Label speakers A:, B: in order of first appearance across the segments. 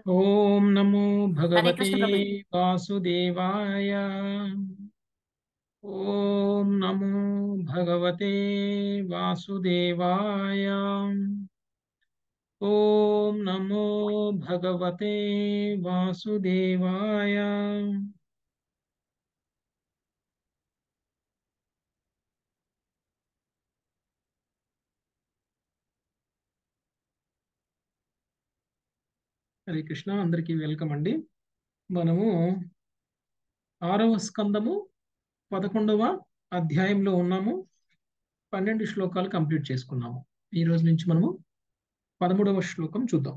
A: ఓం నమో
B: హరే
A: భగవతే
B: కృష్ణ ప్రభుజీ
A: వాసుదేవాయ ఓం నమో భగవతే వాసుదేవాయ ఓం నమో భగవతే వాసుదేవాయ హరే కృష్ణ అందరికీ వెల్కమ్ అండి మనము ఆరవ స్కందము పదకొండవ అధ్యాయంలో ఉన్నాము పన్నెండు శ్లోకాలు కంప్లీట్ చేసుకున్నాము ఈ రోజు నుంచి మనము పదమూడవ శ్లోకం చూద్దాం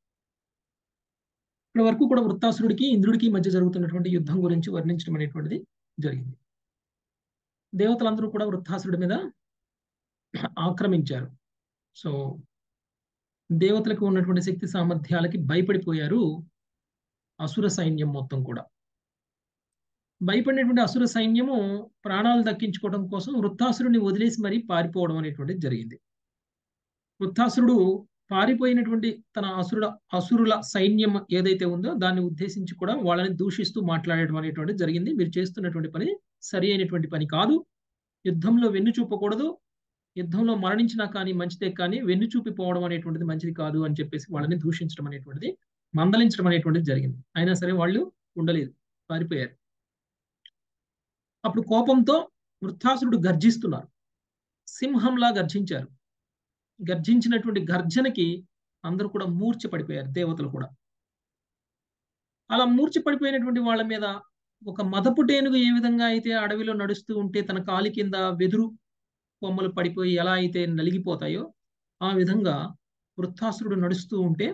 A: ఇప్పటి వరకు కూడా వృత్తాసురుడికి ఇంద్రుడికి మధ్య జరుగుతున్నటువంటి యుద్ధం గురించి వర్ణించడం అనేటువంటిది జరిగింది దేవతలందరూ కూడా వృత్తాసురుడి మీద ఆక్రమించారు సో దేవతలకు ఉన్నటువంటి శక్తి సామర్థ్యాలకి భయపడిపోయారు అసుర సైన్యం మొత్తం కూడా భయపడినటువంటి అసుర సైన్యము ప్రాణాలు దక్కించుకోవడం కోసం వృత్తాసురుడిని వదిలేసి మరీ పారిపోవడం అనేటువంటిది జరిగింది వృత్తాసురుడు పారిపోయినటువంటి తన అసురుల అసురుల సైన్యం ఏదైతే ఉందో దాన్ని ఉద్దేశించి కూడా వాళ్ళని దూషిస్తూ మాట్లాడడం అనేటువంటిది జరిగింది మీరు చేస్తున్నటువంటి పని సరి అయినటువంటి పని కాదు యుద్ధంలో వెన్ను చూపకూడదు యుద్ధంలో మరణించినా కానీ మంచిదే కానీ వెన్ను చూపిపోవడం అనేటువంటిది మంచిది కాదు అని చెప్పేసి వాళ్ళని దూషించడం అనేటువంటిది మందలించడం అనేటువంటిది జరిగింది అయినా సరే వాళ్ళు ఉండలేదు పారిపోయారు అప్పుడు కోపంతో వృత్తాసురుడు గర్జిస్తున్నారు సింహంలా గర్జించారు గర్జించినటువంటి గర్జనకి అందరూ కూడా మూర్ఛ పడిపోయారు దేవతలు కూడా అలా మూర్ఛ పడిపోయినటువంటి వాళ్ళ మీద ఒక మదపు టేనుగు ఏ విధంగా అయితే అడవిలో నడుస్తూ ఉంటే తన కాలి కింద వెదురు కొమ్మలు పడిపోయి ఎలా అయితే నలిగిపోతాయో ఆ విధంగా వృత్తాసురుడు నడుస్తూ ఉంటే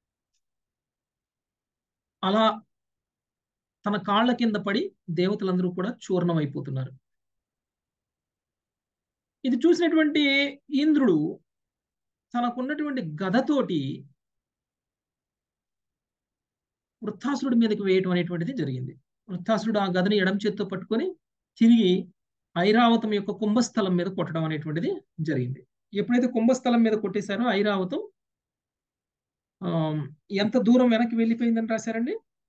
A: అలా తన కాళ్ళ కింద పడి దేవతలందరూ కూడా చూర్ణం అయిపోతున్నారు ఇది చూసినటువంటి ఇంద్రుడు తనకున్నటువంటి గదతోటి వృత్తాసురుడి మీదకి వేయటం అనేటువంటిది జరిగింది వృత్తాసురుడు ఆ గదని ఎడం చేత్తో పట్టుకొని తిరిగి ఐరావతం యొక్క కుంభస్థలం మీద కొట్టడం అనేటువంటిది జరిగింది ఎప్పుడైతే కుంభస్థలం మీద కొట్టేశారో ఐరావతం ఎంత దూరం వెనక్కి వెళ్ళిపోయిందని రాశారండి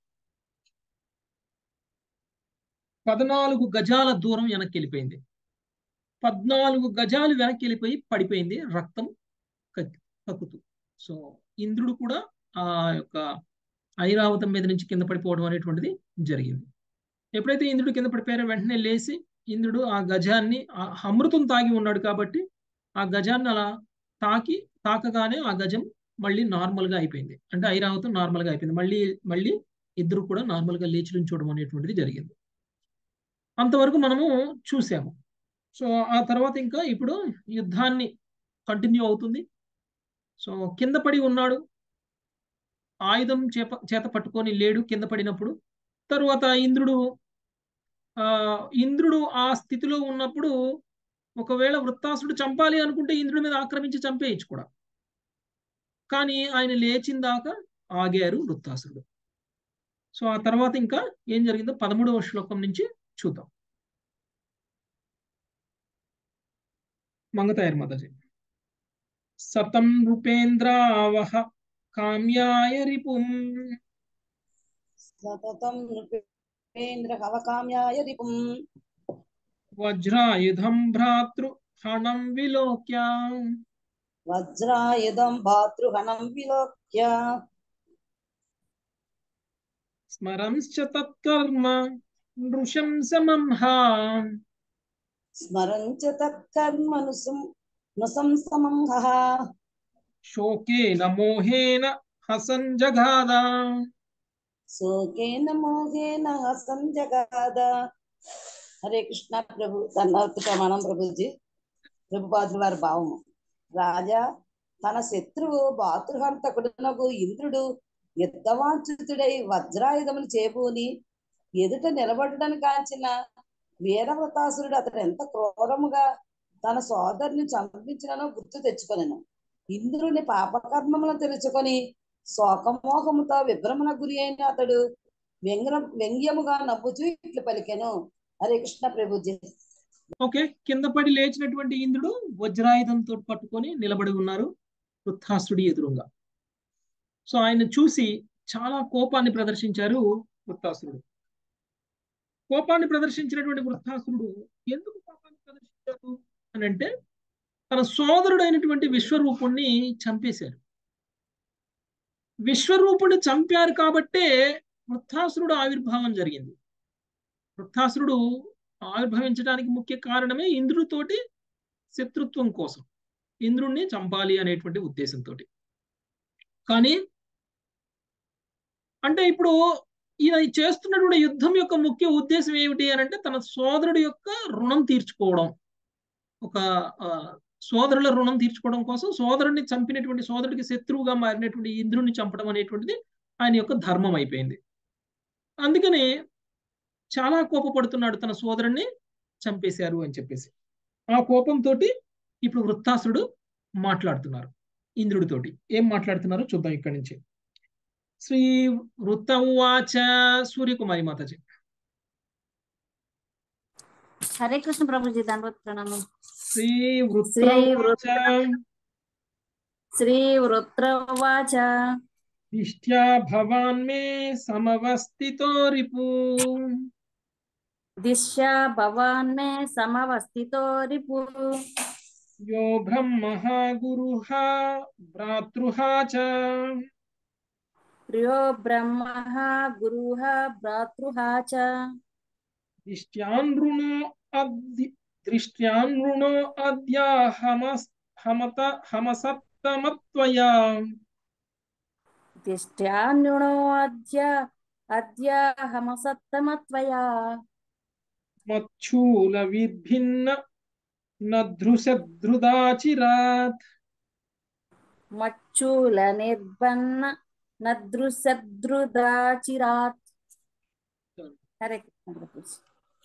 A: పద్నాలుగు గజాల దూరం వెనక్కి వెళ్ళిపోయింది పద్నాలుగు గజాలు వెనక్కి వెళ్ళిపోయి పడిపోయింది రక్తం కక్కుతూ సో ఇంద్రుడు కూడా ఆ యొక్క ఐరావతం మీద నుంచి కింద పడిపోవడం అనేటువంటిది జరిగింది ఎప్పుడైతే ఇంద్రుడు కింద పడిపోయారో వెంటనే లేచి ఇంద్రుడు ఆ గజాన్ని అమృతం తాగి ఉన్నాడు కాబట్టి ఆ గజాన్ని అలా తాకి తాకగానే ఆ గజం మళ్ళీ నార్మల్గా అయిపోయింది అంటే ఐరావతం నార్మల్గా అయిపోయింది మళ్ళీ మళ్ళీ ఇద్దరు కూడా నార్మల్గా లేచి నుంచోవడం అనేటువంటిది జరిగింది అంతవరకు మనము చూసాము సో ఆ తర్వాత ఇంకా ఇప్పుడు యుద్ధాన్ని కంటిన్యూ అవుతుంది సో కింద పడి ఉన్నాడు ఆయుధం చేప చేత పట్టుకొని లేడు కింద పడినప్పుడు తరువాత ఇంద్రుడు ఆ ఇంద్రుడు ఆ స్థితిలో ఉన్నప్పుడు ఒకవేళ వృత్తాసుడు చంపాలి అనుకుంటే ఇంద్రుడి మీద ఆక్రమించి చంపేయచ్చు కూడా కానీ ఆయన లేచిన దాకా ఆగారు వృత్తాసురుడు సో ఆ తర్వాత ఇంకా ఏం జరిగిందో పదమూడవ శ్లోకం నుంచి చూద్దాం మంగతాయర్ మాతాజీ సతం రూపేంద్రావహ కామ్యాయ రిపుం
C: సతతం నృపేంద్ర హవకామ్యాయ రిపుం
A: వజ్రాయుధం భ్రాతృ హణం విలోక్య
C: వజ్రాయుధం భాతృహణం విలోక్య
A: స్మరంశ్చ తత్కర్మ నృశంసమంహ
C: స్మరంచ తత్కర్మనుసం నృశంసమంహ
A: శోకేన మోహేన హసన్ జగాద
C: శోకేన మోహేన హసం జగాద హరే కృష్ణ ప్రభు ధన్యవాద ప్రమాణం ప్రభుజీ ప్రభుపాదుల వారి భావము రాజా తన శత్రువు భాతృహంతకుడునకు ఇంద్రుడు యుద్ధవాంఛితుడై వజ్రాయుధములు చేబూని ఎదుట నిలబడడానికి కాంచిన వీరవ్రతాసురుడు అతడు ఎంత క్రూరముగా తన సోదరుని చంపించిననో గుర్తు తెచ్చుకొనెను ఇంద్రుని పాపకర్మములను తెలుసుకొని శోకమోహముతో విభ్రమణ గురి అయిన అతడు వ్యంగ్ర వ్యంగ్యముగా నవ్వుచూ ఇట్లు పలికెను హరే కృష్ణ ప్రభుజీ
A: ఓకే కింద పడి లేచినటువంటి ఇంద్రుడు వజ్రాయుధంతో పట్టుకొని నిలబడి ఉన్నారు వృత్తాసుడి ఎదురుగా సో ఆయన చూసి చాలా కోపాన్ని ప్రదర్శించారు వృత్తాసురుడు కోపాన్ని ప్రదర్శించినటువంటి వృత్తాసురుడు ఎందుకు కోపాన్ని ప్రదర్శించారు అని అంటే తన సోదరుడైనటువంటి విశ్వరూపుణ్ణి చంపేశారు విశ్వరూపుణ్ణి చంపారు కాబట్టే వృత్తాసురుడు ఆవిర్భావం జరిగింది వృత్తాసురుడు ఆవిర్భవించడానికి ముఖ్య కారణమే ఇంద్రుడితోటి శత్రుత్వం కోసం ఇంద్రుణ్ణి చంపాలి అనేటువంటి ఉద్దేశంతో కానీ అంటే ఇప్పుడు ఈయన చేస్తున్నటువంటి యుద్ధం యొక్క ముఖ్య ఉద్దేశం ఏమిటి అని అంటే తన సోదరుడు యొక్క రుణం తీర్చుకోవడం ఒక సోదరుల రుణం తీర్చుకోవడం కోసం సోదరుడిని చంపినటువంటి సోదరుడికి శత్రువుగా మారినటువంటి ఇంద్రుడిని చంపడం అనేటువంటిది ఆయన యొక్క ధర్మం అయిపోయింది అందుకని చాలా కోపపడుతున్నాడు తన సోదరుణ్ణి చంపేశారు అని చెప్పేసి ఆ కోపంతో ఇప్పుడు వృత్తాసుడు మాట్లాడుతున్నారు ఇంద్రుడితోటి ఏం మాట్లాడుతున్నారో చూద్దాం ఇక్కడి నుంచి శ్రీ వృత్త ఉవాచ సూర్యకుమారి మాతాజీ
B: హరే కృష్ణ ప్రభుజీ ధన్వత్ ప్రణామం
A: శ్రీ వృత్త
B: శ్రీ
A: ఉవాచ
B: శ్రీ వృత్రవాచ
A: ఇష్ట్యా భవాన్ మే సమవస్థితో రిపు
B: దిశా భవాన్ మే సమవస్థితో రిపు
A: యో బ్రహ్మః గురుః భ్రాతృః చ
B: ప్రియో బ్రహ్మ గురు భ్రాతృ చ
A: ఇష్ట్యాన్ృణో అద్య దృష్ట్యాన్ృణో అద్య హమస్ హమత హమసత్తమత్వయా
B: దిష్ట్యాన్యుణో అద్య అద్య హమసత్తమత్వయా
A: మచ్చూల విభిన్న నధృసధృదాచిరాత్
B: మచ్చూల నిర్బన్న నదృశద్రుదాచిరాత్ హరే కృష్ణ ప్రభుజీ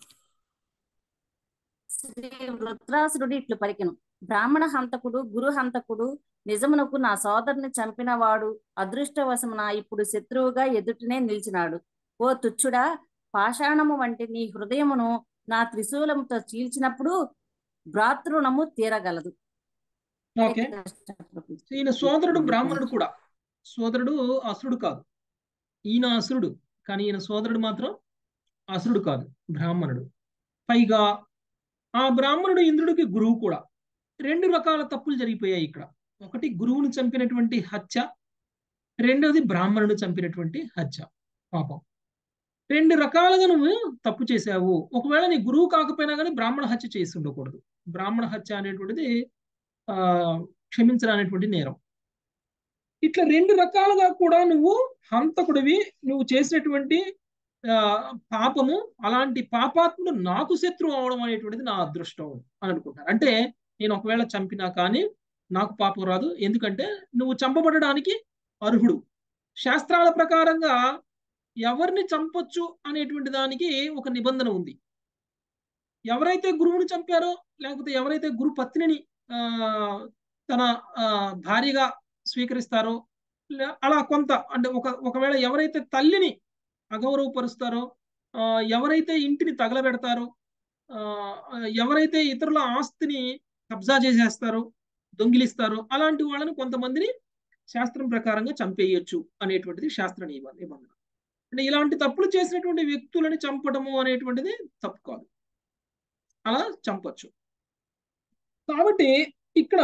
B: శ్రీ వృత్రాసురుడు ఇట్లు పలికెను బ్రాహ్మణ హంతకుడు గురు హంతకుడు నిజమునకు నా సోదరుని చంపిన వాడు అదృష్టవశమున ఇప్పుడు శత్రువుగా ఎదుటనే నిలిచినాడు ఓ తుచ్చుడా పాషాణము వంటి నీ హృదయమును నా త్రిశూలముతో చీల్చినప్పుడు భ్రాతృణము తీరగలదు
A: ఓకే ఈయన సోదరుడు బ్రాహ్మణుడు కూడా సోదరుడు అసురుడు కాదు ఈయన అసురుడు కానీ ఈయన సోదరుడు మాత్రం అసురుడు కాదు బ్రాహ్మణుడు పైగా ఆ బ్రాహ్మణుడు ఇంద్రుడికి గురువు కూడా రెండు రకాల తప్పులు జరిగిపోయాయి ఇక్కడ ఒకటి గురువును చంపినటువంటి హత్య రెండవది బ్రాహ్మణుడు చంపినటువంటి హత్య పాపం రెండు రకాలుగా నువ్వు తప్పు చేశావు ఒకవేళ నీ గురువు కాకపోయినా కానీ బ్రాహ్మణ హత్య చేసి ఉండకూడదు బ్రాహ్మణ హత్య అనేటువంటిది ఆ క్షమించరానటువంటి నేరం ఇట్లా రెండు రకాలుగా కూడా నువ్వు హంతకుడివి నువ్వు చేసినటువంటి ఆ పాపము అలాంటి పాపాత్ముడు నాకు శత్రువు అవడం అనేటువంటిది నా అదృష్టం అని అనుకుంటారు అంటే నేను ఒకవేళ చంపినా కానీ నాకు పాపం రాదు ఎందుకంటే నువ్వు చంపబడడానికి అర్హుడు శాస్త్రాల ప్రకారంగా ఎవరిని చంపొచ్చు అనేటువంటి దానికి ఒక నిబంధన ఉంది ఎవరైతే గురువుని చంపారో లేకపోతే ఎవరైతే గురు పత్నిని ఆ తన ఆ భార్యగా స్వీకరిస్తారో అలా కొంత అంటే ఒక ఒకవేళ ఎవరైతే తల్లిని అగౌరవపరుస్తారో ఎవరైతే ఇంటిని తగలబెడతారో ఎవరైతే ఇతరుల ఆస్తిని కబ్జా చేసేస్తారో దొంగిలిస్తారో అలాంటి వాళ్ళని కొంతమందిని శాస్త్రం ప్రకారంగా చంపేయచ్చు అనేటువంటిది శాస్త్ర నిబంధన అంటే ఇలాంటి తప్పులు చేసినటువంటి వ్యక్తులని చంపడము అనేటువంటిది తప్పు కాదు అలా చంపచ్చు కాబట్టి ఇక్కడ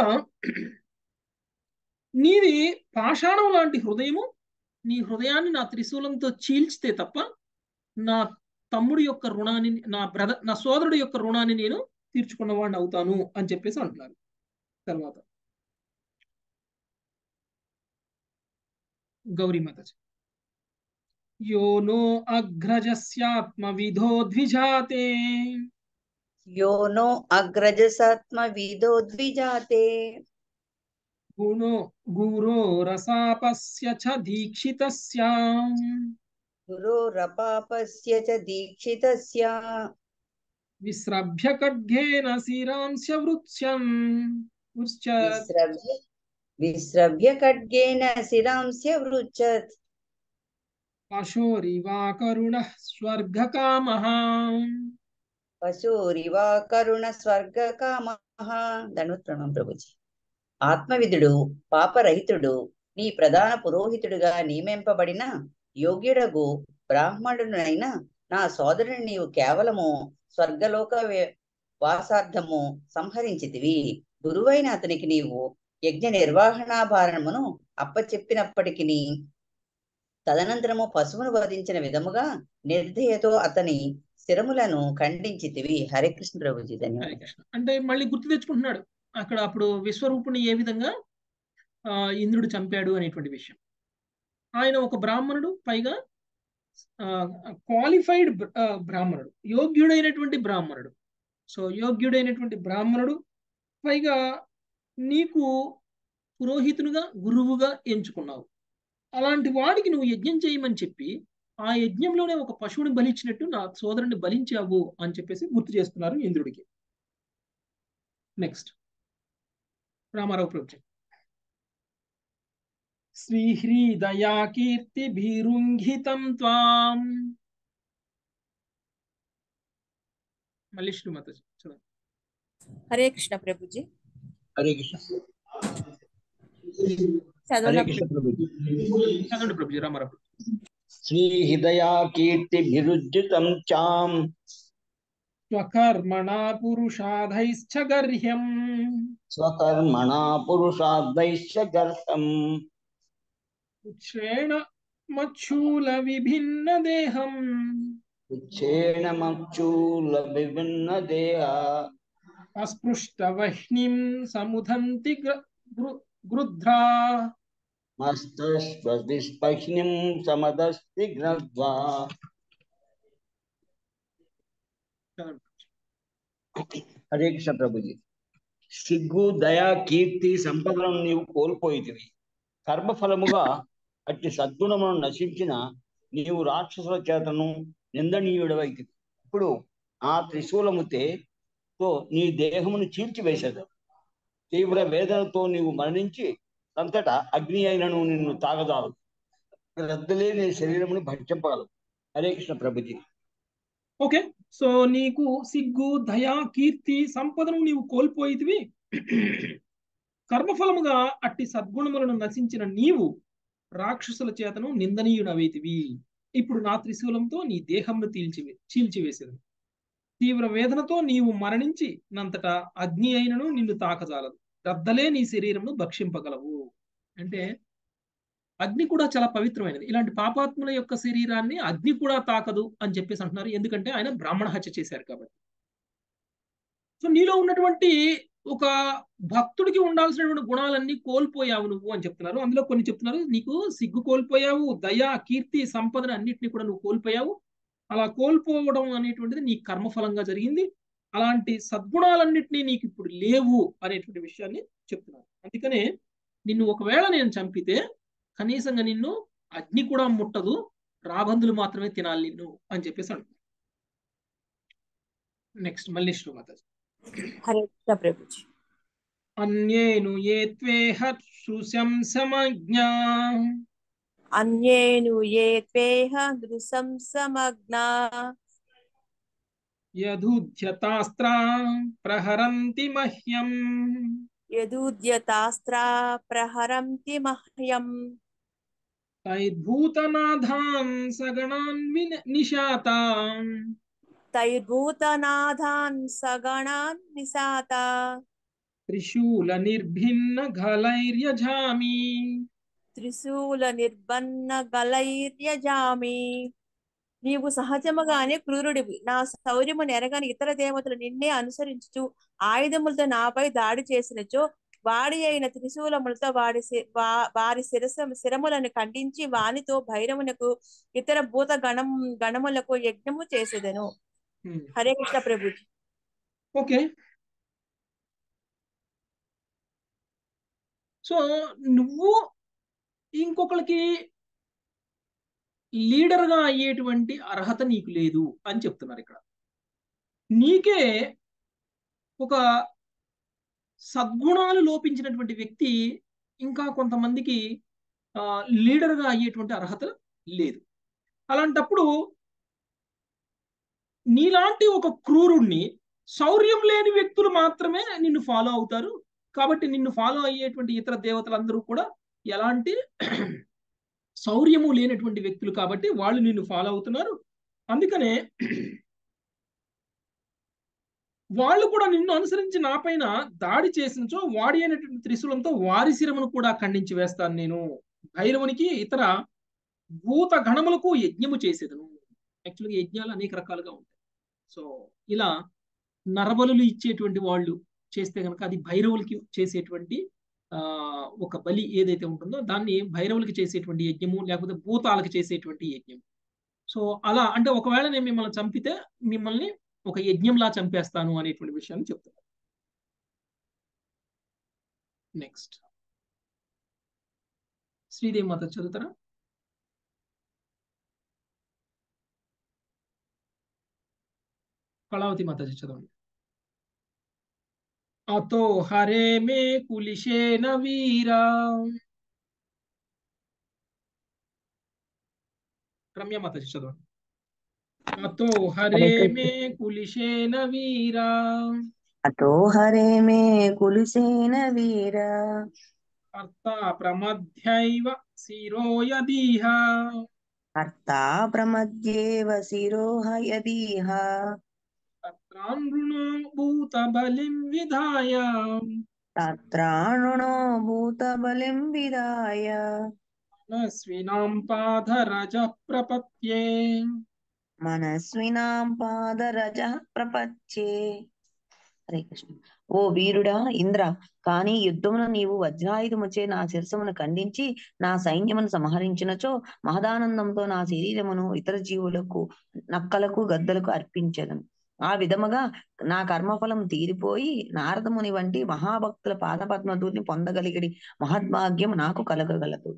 A: నీది పాషాణం లాంటి హృదయము నీ హృదయాన్ని నా త్రిశూలంతో చీల్చితే తప్ప నా తమ్ముడి యొక్క రుణాన్ని నా బ్రదర్ నా సోదరుడి యొక్క రుణాన్ని నేను తీర్చుకున్నవాడిని అవుతాను అని చెప్పేసి అంటున్నారు తర్వాత గౌరీ మాతాజీ యో నో అగ్రజస్యాత్మ విధో ద్విజాతే
D: यो नो अग्रजसात्मविदो द्विजाते
A: గుణో గురో రసాపస్య చ దీక్షితస్య
D: गुरोरपापस्य च दीक्षितस्य
A: విస్రభ్య ఖడ్గేన శిరాంస్య వృత్స్యం వృశ్చత్
D: विस्रभ्य विस्रभ्य खड्गेन शिरांस्य वृच्छत्
A: పశోరివా కరుణ స్వర్గకామః
D: పశురివా కరుణ స్వర్గకామః ధనుత్ ప్రణం ప్రభుజీ ఆత్మవిధుడు పాపరహితుడు నీ ప్రధాన పురోహితుడుగా నియమింపబడిన యోగ్యుడగు బ్రాహ్మణుడైన నా సోదరుని నీవు కేవలము స్వర్గలోక వే- వాసార్థము సంహరించితివి గురువైన అతనికి నీవు యజ్ఞ నిర్వహణాభారణమును అప్పచెప్పినప్పటికీ తదనంతరము పశువును వధించిన విధముగా నిర్దయతో అతని శిరములను ఖండించితివి హరే కృష్ణ ప్రభుజీ
A: హరే
D: ధన్యవాదాలు
A: కృష్ణ అంటే మళ్ళీ గుర్తు తెచ్చుకుంటున్నాడు అక్కడ అప్పుడు విశ్వరూపుని ఏ విధంగా ఆ, ఇంద్రుడు చంపాడు అనేటువంటి విషయం ఆయన ఒక బ్రాహ్మణుడు పైగా క్వాలిఫైడ్ బ్రాహ్మణుడు యోగ్యుడైనటువంటి బ్రాహ్మణుడు సో యోగ్యుడైనటువంటి బ్రాహ్మణుడు పైగా నీకు పురోహితునిగా గురువుగా ఎంచుకున్నావు అలాంటి వాడికి నువ్వు యజ్ఞం చేయమని చెప్పి ఆ యజ్ఞంలోనే ఒక పశువుని బలిచ్చినట్టు నా సోదరుని బలించావు అని చెప్పేసి గుర్తు చేస్తున్నారు ఇంద్రుడికి నెక్స్ట్ రామారావు ప్రభుత్వం శ్రీహ్రీదయా కీర్తి భీరుంఘితం త్వాం మళ్ళీ శ్రీమత చదవండి
E: హరే కృష్ణ ప్రభుజీ
F: హరే కృష్ణ హరే
E: చదవనా
F: కృష్ణ ప్రభుజీ
A: చదవండి ప్రభుజీ రామారావు ప్రభు.
F: శ్రీహృదయా కీర్తిభిరుజ్జితం చాం
A: స్వకర్మణా పురుషాధైశ్చ గర్హ్యం
F: స్వకర్మణా పురుషార్థైశ్చ గర్హం
A: ఉచ్ఛ్రేణ మచ్చూల విభిన్న దేహం
F: ఉచ్ఛేణమచ్చూల విభిన్న దేహ
A: అస్పృష్ట వహ్నిం సముదంతి గ్ర- గృ- గృధ్రా
F: మస్తస్వస్పష్నిం సమదస్తి గ్రద్వా హరే కృష్ణ ప్రభుజీ సిగ్గు దయ కీర్తి సంపదలను నీవు కోల్పోయితివి కర్మఫలముగా అట్టి సద్గుణమును నశించిన నీవు రాక్షసుల చేతను నిందనీయుడవైతివి ఇప్పుడు ఆ త్రిశూలముతే తో నీ దేహమును చీల్చివేసేదు తీవ్ర వేదనతో నీవు మరణించి అంతటా అగ్ని అయినను నిన్ను తాగదాలు రద్దులే నీ శరీరమును భక్షింపగలవు హరే కృష్ణ ప్రభుజీ
A: ఓకే సో నీకు సిగ్గు దయ కీర్తి సంపదను నీవు కోల్పోయితివి కర్మఫలముగా అట్టి సద్గుణములను నశించిన నీవు రాక్షసుల చేతను నిందనీయుడవైతివి ఇప్పుడు నా త్రిశూలంతో నీ దేహంను తీల్చివే చీల్చివేసేది తీవ్ర వేదనతో నీవు మరణించి నంతటా అగ్ని అయినను నిన్ను తాకజాలదు రద్దలే నీ శరీరమును భక్షింపగలవు అంటే అగ్ని కూడా చాలా పవిత్రమైనది ఇలాంటి పాపాత్ముల యొక్క శరీరాన్ని అగ్ని కూడా తాకదు అని చెప్పేసి అంటున్నారు ఎందుకంటే ఆయన బ్రాహ్మణ హత్య చేశారు కాబట్టి సో నీలో ఉన్నటువంటి ఒక భక్తుడికి ఉండాల్సినటువంటి గుణాలన్నీ కోల్పోయావు నువ్వు అని చెప్తున్నారు అందులో కొన్ని చెప్తున్నారు నీకు సిగ్గు కోల్పోయావు దయ కీర్తి సంపదను అన్నిటిని కూడా నువ్వు కోల్పోయావు అలా కోల్పోవడం అనేటువంటిది నీ కర్మఫలంగా జరిగింది అలాంటి సద్గుణాలన్నింటినీ నీకు ఇప్పుడు లేవు అనేటువంటి విషయాన్ని చెప్తున్నారు అందుకనే నిన్ను ఒకవేళ నేను చంపితే కనీసంగా నిన్ను అగ్ని కూడా ముట్టదు రాబందులు మాత్రమే తినాలి నిన్ను అని చెప్పేసి అంటున్నారు నెక్స్ట్ మళ్ళీ శ్రీమాత
E: హరే కృష్ణ ప్రభుజీ
A: అన్యేను ఏ త్వేహ సుశంసమజ్ఞా
E: అన్యేను ఏ త్వేహ దృశం సమగ్నా
A: యధుధ్యతాస్త్రా ప్రహరంతి మహ్యం
E: యదూద్యతాస్త్రా ప్రహరంతి మహ్యం
A: తైర్భూతనాథాన్ సగణాన్ విన- నిశాతాన్
E: తైర్భూతనాథాన్ సగణాన్ నిశాత
A: త్రిశూల నిర్భిన్న ఘలైర్యజామి
E: త్రిశూల నిర్బన్న గలైర్యజామి నీవు సహజముగానే క్రూరుడివి నా శౌర్యము నెరగని ఇతర దేవతలు నిన్నే అనుసరించుచు ఆయుధములతో నాపై దాడి చేసినచో వాడి అయిన త్రిశూలములతో వాడి శి- వా- వారి శిరస శిరములను ఖండించి వానితో భైరవునకు ఇతర భూత గణం గణములకు యజ్ఞము చేసేదను
A: Hmm.
E: హరే కృష్ణ ప్రభుజీ
A: ఓకే సో నువ్వు ఇంకొకరికి లీడర్గా అయ్యేటువంటి అర్హత నీకు లేదు అని చెప్తున్నారు ఇక్కడ నీకే ఒక సద్గుణాలు లోపించినటువంటి వ్యక్తి ఇంకా కొంతమందికి ఆ, లీడర్గా అయ్యేటువంటి అర్హత లేదు అలాంటప్పుడు నీలాంటి ఒక క్రూరుణ్ణి శౌర్యం లేని వ్యక్తులు మాత్రమే నిన్ను ఫాలో అవుతారు కాబట్టి నిన్ను ఫాలో అయ్యేటువంటి ఇతర దేవతలందరూ కూడా ఎలాంటి శౌర్యము లేనటువంటి వ్యక్తులు కాబట్టి వాళ్ళు నిన్ను ఫాలో అవుతున్నారు అందుకనే వాళ్ళు కూడా నిన్ను అనుసరించి నా పైన దాడి చేసినచో వాడి అయినటువంటి త్రిశూలంతో వారి శిరమును కూడా ఖండించి వేస్తాను నేను భైరవునికి ఇతర భూత గణములకు యజ్ఞము చేసేదను యాక్చువల్గా యజ్ఞాలు అనేక రకాలుగా ఉంటాయి సో ఇలా నరబలులు ఇచ్చేటువంటి వాళ్ళు చేస్తే కనుక అది భైరవులకి చేసేటువంటి ఆ ఒక బలి ఏదైతే ఉంటుందో దాన్ని భైరవులకి చేసేటువంటి యజ్ఞము లేకపోతే భూతాలకు చేసేటువంటి యజ్ఞం సో అలా అంటే ఒకవేళ నేను మిమ్మల్ని చంపితే మిమ్మల్ని ఒక యజ్ఞంలా చంపేస్తాను అనేటువంటి విషయాన్ని చెప్తున్నాను నెక్స్ట్ శ్రీదేవి మాత చదువుతారా కళావతి మాతాజీ చదవండి అతో హరే మే కులిశేన వీరా రమ్య మాతాజీ చదవండి అతో హరే మే కులిశేన వీరా
D: అతో హరే మే కులుసేన వీర
A: అర్థ ప్రమధ్యైవ శిరోయదీహ
D: అర్థా ప్రమద్యేవ శిరోహయదీహ
A: తత్రానృణో భూత బలిం విధాయ
D: తత్రాణునో భూతబలిం విదాయ
A: మనస్వినాం పాదరజ ప్రపత్యే
D: మనస్వినాం పాదరజ ప్రపచ్చే హరే కృష్ణ ఓ వీరుడా ఇంద్ర కాని యుద్ధమున నీవు వజ్రాయుధముచే నా శిరసమును ఖండించి నా సైన్యమును సంహరించినచో మహదానందంతో నా శరీరమును ఇతర జీవులకు నక్కలకు గద్దలకు అర్పించదను ఆ విధముగా నా కర్మఫలం తీరిపోయి నారదముని వంటి మహాభక్తుల పాదపద్మధూని పొందగలిగడి మహద్భాగ్యం నాకు కలగగలదు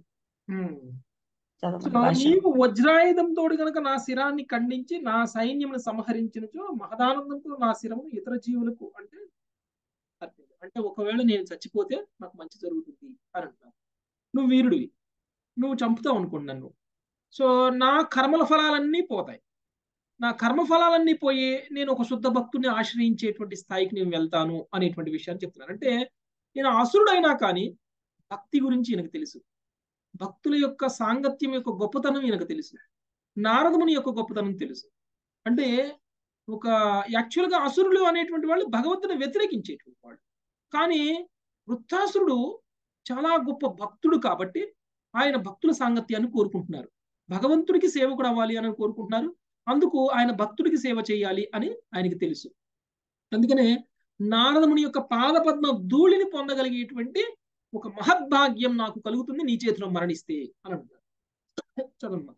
D: చదవండి
A: సో
D: భాష్యం.
A: నీవు వజ్రాయుధంతో గనక నా శిరాన్ని ఖండించి నా సైన్యమును సంహరించినచో మహదానందంతో నా శిరమును ఇతర జీవులకు అంటే అర్పించు. అంటే ఒకవేళ నేను చచ్చిపోతే నాకు మంచి జరుగుతుంది అని అంటున్నాను నువ్వు వీరుడివి నువ్వు చంపుతావు అనుకోండి నన్ను సో నా కర్మల ఫలాలన్నీ పోతాయి నా కర్మ ఫలాలన్నీ పోయి నేను ఒక శుద్ధ భక్తుని ఆశ్రయించేటువంటి స్థాయికి నేను వెళ్తాను అనేటువంటి విషయాన్ని చెప్తున్నాను అంటే నేను అసురుడైనా కానీ భక్తి గురించి ఈయనకు తెలుసు భక్తుల యొక్క సాంగత్యం యొక్క గొప్పతనం ఈయనకు తెలుసు నారదముని యొక్క గొప్పతనం తెలుసు అంటే ఒక యాక్చువల్గా అసురులు అనేటువంటి వాళ్ళు భగవంతుని వ్యతిరేకించేటువంటి వాళ్ళు కానీ వృత్తాసురుడు చాలా గొప్ప భక్తుడు కాబట్టి ఆయన భక్తుల సాంగత్యాన్ని కోరుకుంటున్నారు భగవంతుడికి సేవకుడు అవ్వాలి అని కోరుకుంటున్నారు అందుకు ఆయన భక్తుడికి సేవ చేయాలి అని ఆయనకి తెలుసు అందుకనే నారదముని యొక్క పాదపద్మ ధూళిని పొందగలిగేటువంటి ఒక మహద్భాగ్యం నాకు కలుగుతుంది నీ చేతిలో మరణిస్తే అని అంటారు చదవమ్మా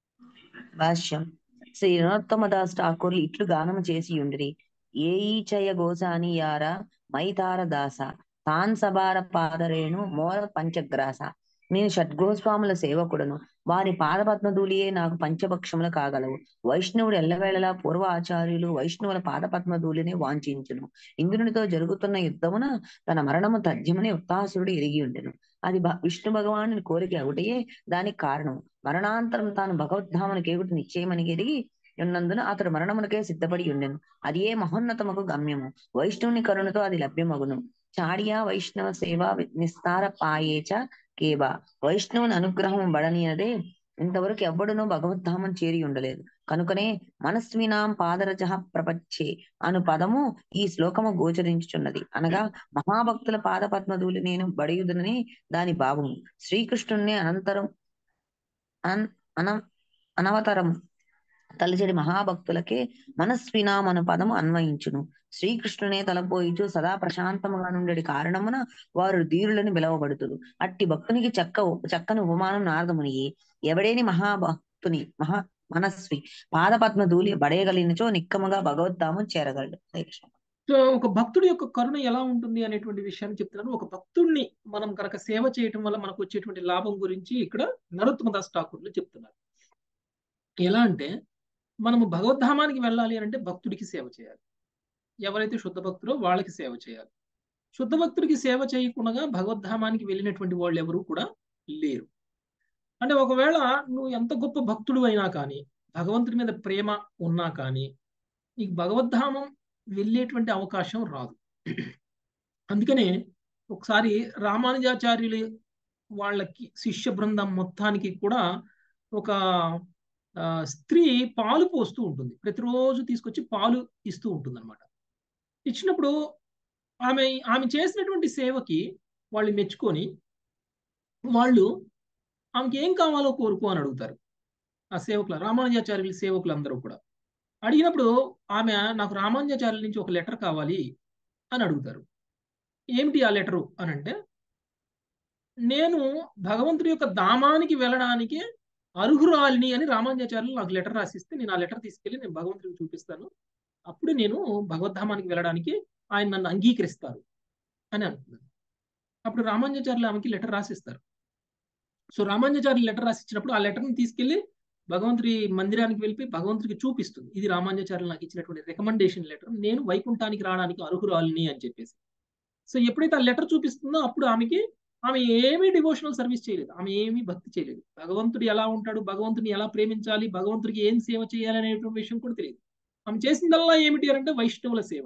D: భాష్యం శ్రీ నరోత్తమదాస్ ఠాకూర్లు ఇట్లు గానము చేసి ఉండిరి ఏ ఈచయ గోసాని యార మైతార దాస తాన్ సబార పాదరేణు మోర పంచగ్రాస నేను షడ్గోస్వాముల సేవకుడను వారి పాదపద్మధూలియే నాకు పంచభక్షములు కాగలవు వైష్ణవుడు ఎల్లవేళలా పూర్వ ఆచార్యులు వైష్ణవుల పాదపద్మధూలిని వాంఛించును ఇంద్రునితో జరుగుతున్న యుద్ధమున తన మరణము తథ్యమని ఉత్తాసురుడు ఎరిగి ఉండెను అది భ- విష్ణు భగవానుని కోరిక ఒకటయే దానికి కారణం మరణాంతరం తాను భగవద్ధామునికి ఏమిటి నిశ్చయమని ఎరిగి ఉన్నందున అతడు మరణమునకే సిద్ధపడి ఉండెను అది ఏ మహోన్నతముకు గమ్యము వైష్ణవుని కరుణతో అది లభ్యమగును చాడియా వైష్ణవ సేవ నిస్తార పాయేచ కేబా వైష్ణవుని అనుగ్రహం బడనియదే ఇంతవరకు ఎవ్వడునూ భగవద్ధామం చేరి ఉండలేదు కనుకనే మనస్వినాం పాదరజ ప్రపచ్చే అను పదము ఈ శ్లోకము గోచరించుచున్నది అనగా మహాభక్తుల పాద పద్మధూలి నేను బడియుదునని దాని భావము శ్రీకృష్ణుని అనంతరం అన్ అన అనవతరం తలచడి మహాభక్తులకే మనస్వినాం అను పదము అన్వయించును శ్రీకృష్ణునే తలపోయిచు సదా ప్రశాంతముగా నుండి కారణమున వారు ధీరులని పిలవబడుతురు అట్టి భక్తునికి చక్క చక్కని ఉపమానం నారదమునియే ఎవడేని మహాభక్తుని మహా మనస్వి పాదపద్మ ధూళి బడేయగలిగినచో నిక్కముగా భగవద్ధామం చేరగలడు హరే కృష్ణ.
A: సో ఒక భక్తుడి యొక్క కరుణ ఎలా ఉంటుంది అనేటువంటి విషయాన్ని చెప్తున్నాను ఒక భక్తుడిని మనం కనుక సేవ చేయటం వల్ల మనకు వచ్చేటువంటి లాభం గురించి ఇక్కడ నరోత్తమ దాస్ ఠాకూర్లు చెప్తున్నారు ఎలా అంటే మనము భగవద్ధామానికి వెళ్ళాలి అని అంటే భక్తుడికి సేవ చేయాలి ఎవరైతే శుద్ధ భక్తులో వాళ్ళకి సేవ చేయాలి శుద్ధ భక్తుడికి సేవ చేయకుండా భగవద్ధామానికి వెళ్ళినటువంటి వాళ్ళు ఎవరు కూడా లేరు అంటే ఒకవేళ నువ్వు ఎంత గొప్ప భక్తుడు అయినా కానీ భగవంతుడి మీద ప్రేమ ఉన్నా కానీ నీకు భగవద్ధామం వెళ్ళేటువంటి అవకాశం రాదు అందుకనే ఒకసారి రామానుజాచార్యులు వాళ్ళకి శిష్య బృందం మొత్తానికి కూడా ఒక ఆ, స్త్రీ పాలు పోస్తూ ఉంటుంది ప్రతిరోజు తీసుకొచ్చి పాలు ఇస్తూ ఉంటుంది అనమాట ఇచ్చినప్పుడు ఆమె ఆమె చేసినటువంటి సేవకి వాళ్ళు మెచ్చుకొని వాళ్ళు ఆమెకి ఏం కావాలో కోరుకో అని అడుగుతారు ఆ సేవకులు రామానుజాచార్యుల సేవకులు అందరూ కూడా అడిగినప్పుడు ఆమె నాకు రామానుజాచార్యుల నుంచి ఒక లెటర్ కావాలి అని అడుగుతారు ఏమిటి ఆ లెటరు అని అంటే నేను భగవంతుడి యొక్క ధామానికి వెళ్ళడానికి అర్హురాలిని అని రామానుజాచార్యులు నాకు లెటర్ రాసిస్తే నేను ఆ లెటర్ తీసుకెళ్లి నేను భగవంతుడికి చూపిస్తాను అప్పుడు నేను భగవద్ధామానికి వెళ్ళడానికి ఆయన నన్ను అంగీకరిస్తారు అని అనుకున్నాను అప్పుడు రామానుజాచార్యులు ఆమెకి లెటర్ రాసిస్తారు సో రామానుజాచార్యులు లెటర్ రాసిచ్చినప్పుడు ఆ లెటర్ని తీసుకెళ్లి భగవంతుడి మందిరానికి వెళ్ళి భగవంతుడికి చూపిస్తుంది ఇది రామానుజాచార్యులు నాకు ఇచ్చినటువంటి రికమెండేషన్ లెటర్ నేను వైకుంఠానికి రావడానికి అర్హురాలిని అని చెప్పేసి సో ఎప్పుడైతే ఆ లెటర్ చూపిస్తుందో అప్పుడు ఆమెకి ఆమె ఏమీ డివోషనల్ సర్వీస్ చేయలేదు ఆమె ఏమీ భక్తి చేయలేదు భగవంతుడు ఎలా ఉంటాడు భగవంతుని ఎలా ప్రేమించాలి భగవంతుడికి ఏం సేవ చేయాలి అనేటువంటి విషయం కూడా తెలియదు ఆమె చేసిందల్లా ఏమిటి అంటే వైష్ణవుల సేవ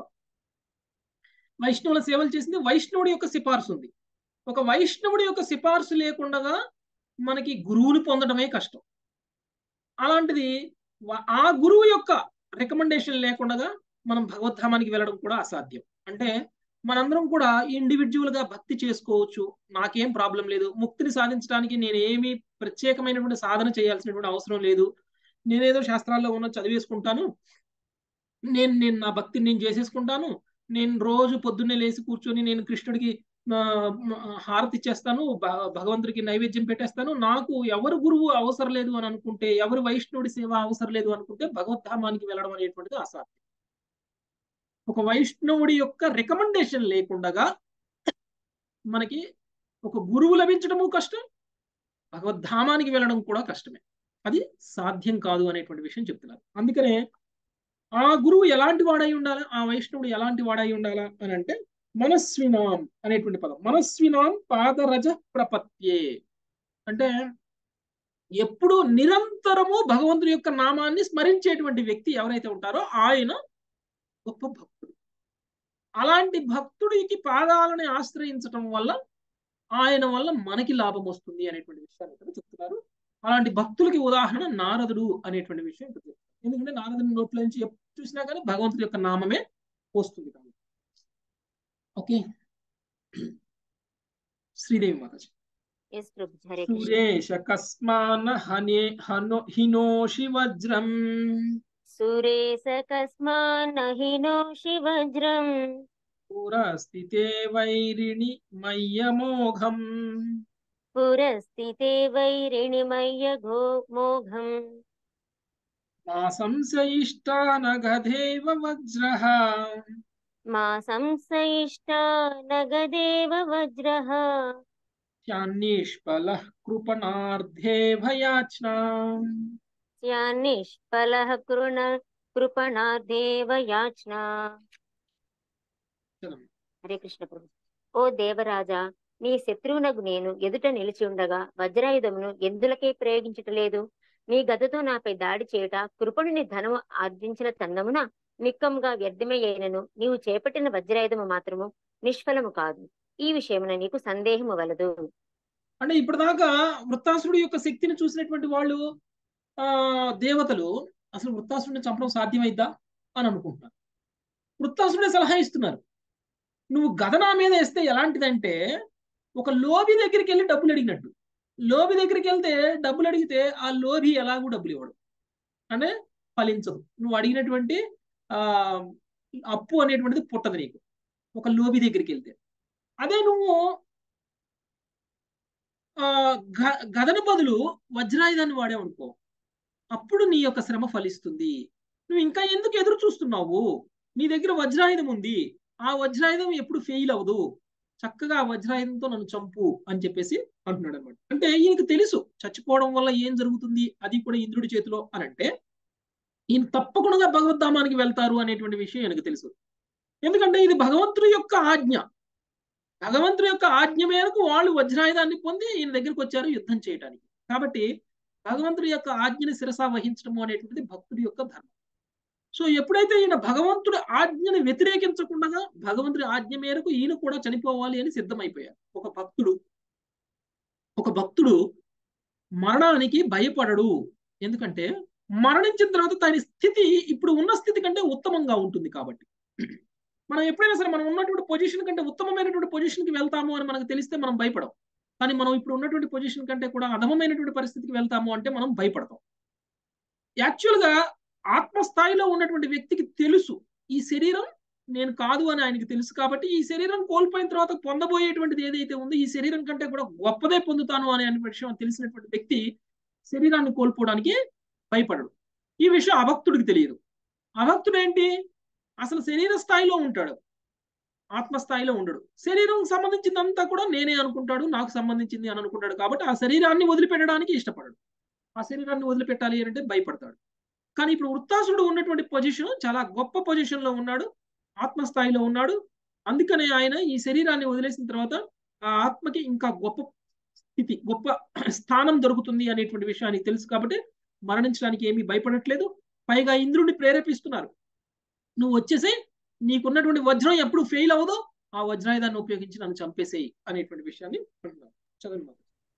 A: వైష్ణవుల సేవలు చేసింది వైష్ణవుడి యొక్క సిఫార్సు ఉంది ఒక వైష్ణవుడి యొక్క సిఫార్సు లేకుండా మనకి గురువుని పొందడమే కష్టం అలాంటిది వ- ఆ గురువు యొక్క రికమెండేషన్ లేకుండా మనం భగవద్ధామానికి వెళ్ళడం కూడా అసాధ్యం అంటే మనందరం కూడా ఇండివిజువల్ గా భక్తి చేసుకోవచ్చు నాకేం ప్రాబ్లం లేదు ముక్తిని సాధించడానికి నేను ఏమీ ప్రత్యేకమైనటువంటి సాధన చేయాల్సినటువంటి అవసరం లేదు నేనేదో శాస్త్రాల్లో ఉన్న చదివేసుకుంటాను నేను నేను నా భక్తిని నేను చేసేసుకుంటాను నేను రోజు పొద్దున్నే లేచి కూర్చొని నేను కృష్ణుడికి ఆ, హారతి ఇచ్చేస్తాను భ- భగవంతుడికి నైవేద్యం పెట్టేస్తాను నాకు ఎవరు గురువు అవసరం లేదు అని అనుకుంటే ఎవరు వైష్ణవుడి సేవ అవసరం లేదు అనుకుంటే భగవద్ధామానికి వెళ్ళడం అనేటువంటిది అసాధ్యం ఒక వైష్ణవుడి యొక్క రికమెండేషన్ లేకుండగా మనకి ఒక గురువు లభించడము కష్టం భగవద్ధామానికి వెళ్ళడం కూడా కష్టమే అది సాధ్యం కాదు అనేటువంటి విషయం చెప్తున్నారు అందుకనే ఆ గురువు ఎలాంటి వాడై ఉండాలా ఆ వైష్ణవుడు ఎలాంటి వాడై ఉండాలా అని అంటే మనస్వినాం అనేటువంటి పదం మనస్వినాం పాదరజ ప్రపత్యే అంటే ఎప్పుడు నిరంతరము భగవంతుడి యొక్క నామాన్ని స్మరించేటువంటి వ్యక్తి ఎవరైతే ఉంటారో ఆయన గొప్ప భక్తుడు అలాంటి భక్తుడికి పాదాలని ఆశ్రయించటం వల్ల ఆయన వల్ల మనకి లాభం వస్తుంది అనేటువంటి విషయాన్ని ఇక్కడ చెప్తున్నారు అలాంటి భక్తులకి ఉదాహరణ నారదుడు అనేటువంటి విషయం ఇక్కడ చెప్తున్నారు ఎందుకంటే నారదుడి నోట్ల నుంచి ఎప్పుడు చూసినా కానీ భగవంతుడి యొక్క నామమే వస్తుంది కాబట్టి ఓకే శ్రీదేవి మాతాజీ
G: ఎస్ ప్రభు హరే కృష్ణ
A: సురేష కస్మాన హనే హనో హినోషి వజ్రం
G: సురేశ కస్మాన్నహినో శివజ్రం
A: పురస్థితే వైరిణి మయ్యమోఘం
G: పురస్థితే వైరిణిమయ్య గో మోఘం
A: మా సంశయిష్టానగధేవ వజ్రః
G: మా సంశయిష్టా నగదేవ వజ్రః
A: శాన్నిష్ఫలః కృపణార్థే భయాచ్నా
G: స్యాన్నిష్ఫలః కృణ కృపణాదేవ యాచ్నా
A: చదవండి.
G: హరే కృష్ణ ప్రభు ఓ దేవరాజా నీ శత్రువునకు నేను ఎదుట నిలిచి ఉండగా వజ్రాయుధమును ఎందులకే ప్రయోగించటలేదు నీ గదతో నాపై దాడి చేయుట కృపణుని ధనము ఆర్జించిన తన్నమున నిక్కముగా వ్యర్థమే అయినను నీవు చేపట్టిన వజ్రాయుధము మాత్రము నిష్ఫలము కాదు ఈ విషయమున నీకు సందేహము వలదు
A: అంటే ఇప్పటిదాకా వృత్తాసురుడు యొక్క శక్తిని చూసినటువంటి వాళ్ళు ఆ దేవతలు అసలు వృత్తాసురుడిని చంపడం సాధ్యమైద్దా అని అనుకుంటున్నారు వృత్తాసురుడే సలహా ఇస్తున్నారు నువ్వు గద నా మీద వేస్తే ఎలాంటిదంటే ఒక లోబి దగ్గరికి వెళ్ళి డబ్బులు అడిగినట్టు లోబి దగ్గరికి వెళ్తే డబ్బులు అడిగితే ఆ లోబి ఎలాగూ డబ్బులు ఇవ్వడు అంటే ఫలించదు నువ్వు అడిగినటువంటి ఆ అప్పు అనేటువంటిది పుట్టదు నీకు ఒక లోబి దగ్గరికి వెళ్తే అదే నువ్వు ఆ గ- గదను బదులు వజ్రాయుధాన్ని వాడావనుకో అప్పుడు నీ యొక్క శ్రమ ఫలిస్తుంది నువ్వు ఇంకా ఎందుకు ఎదురు చూస్తున్నావు నీ దగ్గర వజ్రాయుధం ఉంది ఆ వజ్రాయుధం ఎప్పుడు ఫెయిల్ అవ్వదు చక్కగా ఆ వజ్రాయుధంతో నన్ను చంపు అని చెప్పేసి అంటున్నాడు అనమాట అంటే ఈయనకు తెలుసు చచ్చిపోవడం వల్ల ఏం జరుగుతుంది అది కూడా ఇంద్రుడి చేతిలో అని అంటే ఈయన తప్పకుండా భగవద్ధామానికి వెళ్తారు అనేటువంటి విషయం ఈయనకు తెలుసు ఎందుకంటే ఇది భగవంతుడి యొక్క ఆజ్ఞ భగవంతుడి యొక్క ఆజ్ఞ మేరకు వాళ్ళు వజ్రాయుధాన్ని పొంది ఈయన దగ్గరికి వచ్చారు యుద్ధం చేయడానికి కాబట్టి భగవంతుడి యొక్క ఆజ్ఞని శిరసా వహించడము అనేటువంటిది భక్తుడి యొక్క ధర్మం సో ఎప్పుడైతే ఈయన భగవంతుడి ఆజ్ఞని వ్యతిరేకించకుండా భగవంతుడి ఆజ్ఞ మేరకు ఈయన కూడా చనిపోవాలి అని సిద్ధమైపోయారు ఒక భక్తుడు ఒక భక్తుడు మరణానికి భయపడడు ఎందుకంటే మరణించిన తర్వాత తన స్థితి ఇప్పుడు ఉన్న స్థితి కంటే ఉత్తమంగా ఉంటుంది కాబట్టి మనం ఎప్పుడైనా సరే మనం ఉన్నటువంటి పొజిషన్ కంటే ఉత్తమమైనటువంటి పొజిషన్కి వెళ్తాము అని మనకు తెలిస్తే మనం భయపడం కానీ మనం ఇప్పుడు ఉన్నటువంటి పొజిషన్ కంటే కూడా అధమమైనటువంటి పరిస్థితికి వెళ్తాము అంటే మనం భయపడతాం యాక్చువల్గా ఆత్మస్థాయిలో ఉన్నటువంటి వ్యక్తికి తెలుసు ఈ శరీరం నేను కాదు అని ఆయనకి తెలుసు కాబట్టి ఈ శరీరం కోల్పోయిన తర్వాత పొందబోయేటువంటిది ఏదైతే ఉందో ఈ శరీరం కంటే కూడా గొప్పదే పొందుతాను అనే విషయం తెలిసినటువంటి వ్యక్తి శరీరాన్ని కోల్పోవడానికి భయపడడు ఈ విషయం అభక్తుడికి తెలియదు అభక్తుడు ఏంటి అసలు శరీర స్థాయిలో ఉంటాడు ఆత్మస్థాయిలో ఉండడు శరీరం సంబంధించిందంతా కూడా నేనే అనుకుంటాడు నాకు సంబంధించింది అని అనుకుంటాడు కాబట్టి ఆ శరీరాన్ని వదిలిపెట్టడానికి ఇష్టపడడు ఆ శరీరాన్ని వదిలిపెట్టాలి అంటే భయపడతాడు కానీ ఇప్పుడు వృత్తాసుడు ఉన్నటువంటి పొజిషన్ చాలా గొప్ప పొజిషన్ లో ఉన్నాడు ఆత్మస్థాయిలో ఉన్నాడు అందుకనే ఆయన ఈ శరీరాన్ని వదిలేసిన తర్వాత ఆ ఆత్మకి ఇంకా గొప్ప స్థితి గొప్ప స్థానం దొరుకుతుంది అనేటువంటి విషయానికి తెలుసు కాబట్టి మరణించడానికి ఏమీ భయపడట్లేదు పైగా ఇంద్రుడిని ప్రేరేపిస్తున్నారు నువ్వు వచ్చేసే నీకున్నటువంటి వజ్రం ఎప్పుడు ఫెయిల్ అవ్వదో ఆ వజ్రాయుధాన్ని ఉపయోగించి నన్ను చంపేసేయి అనేటువంటి విషయాన్ని అంటున్నారు చదవండి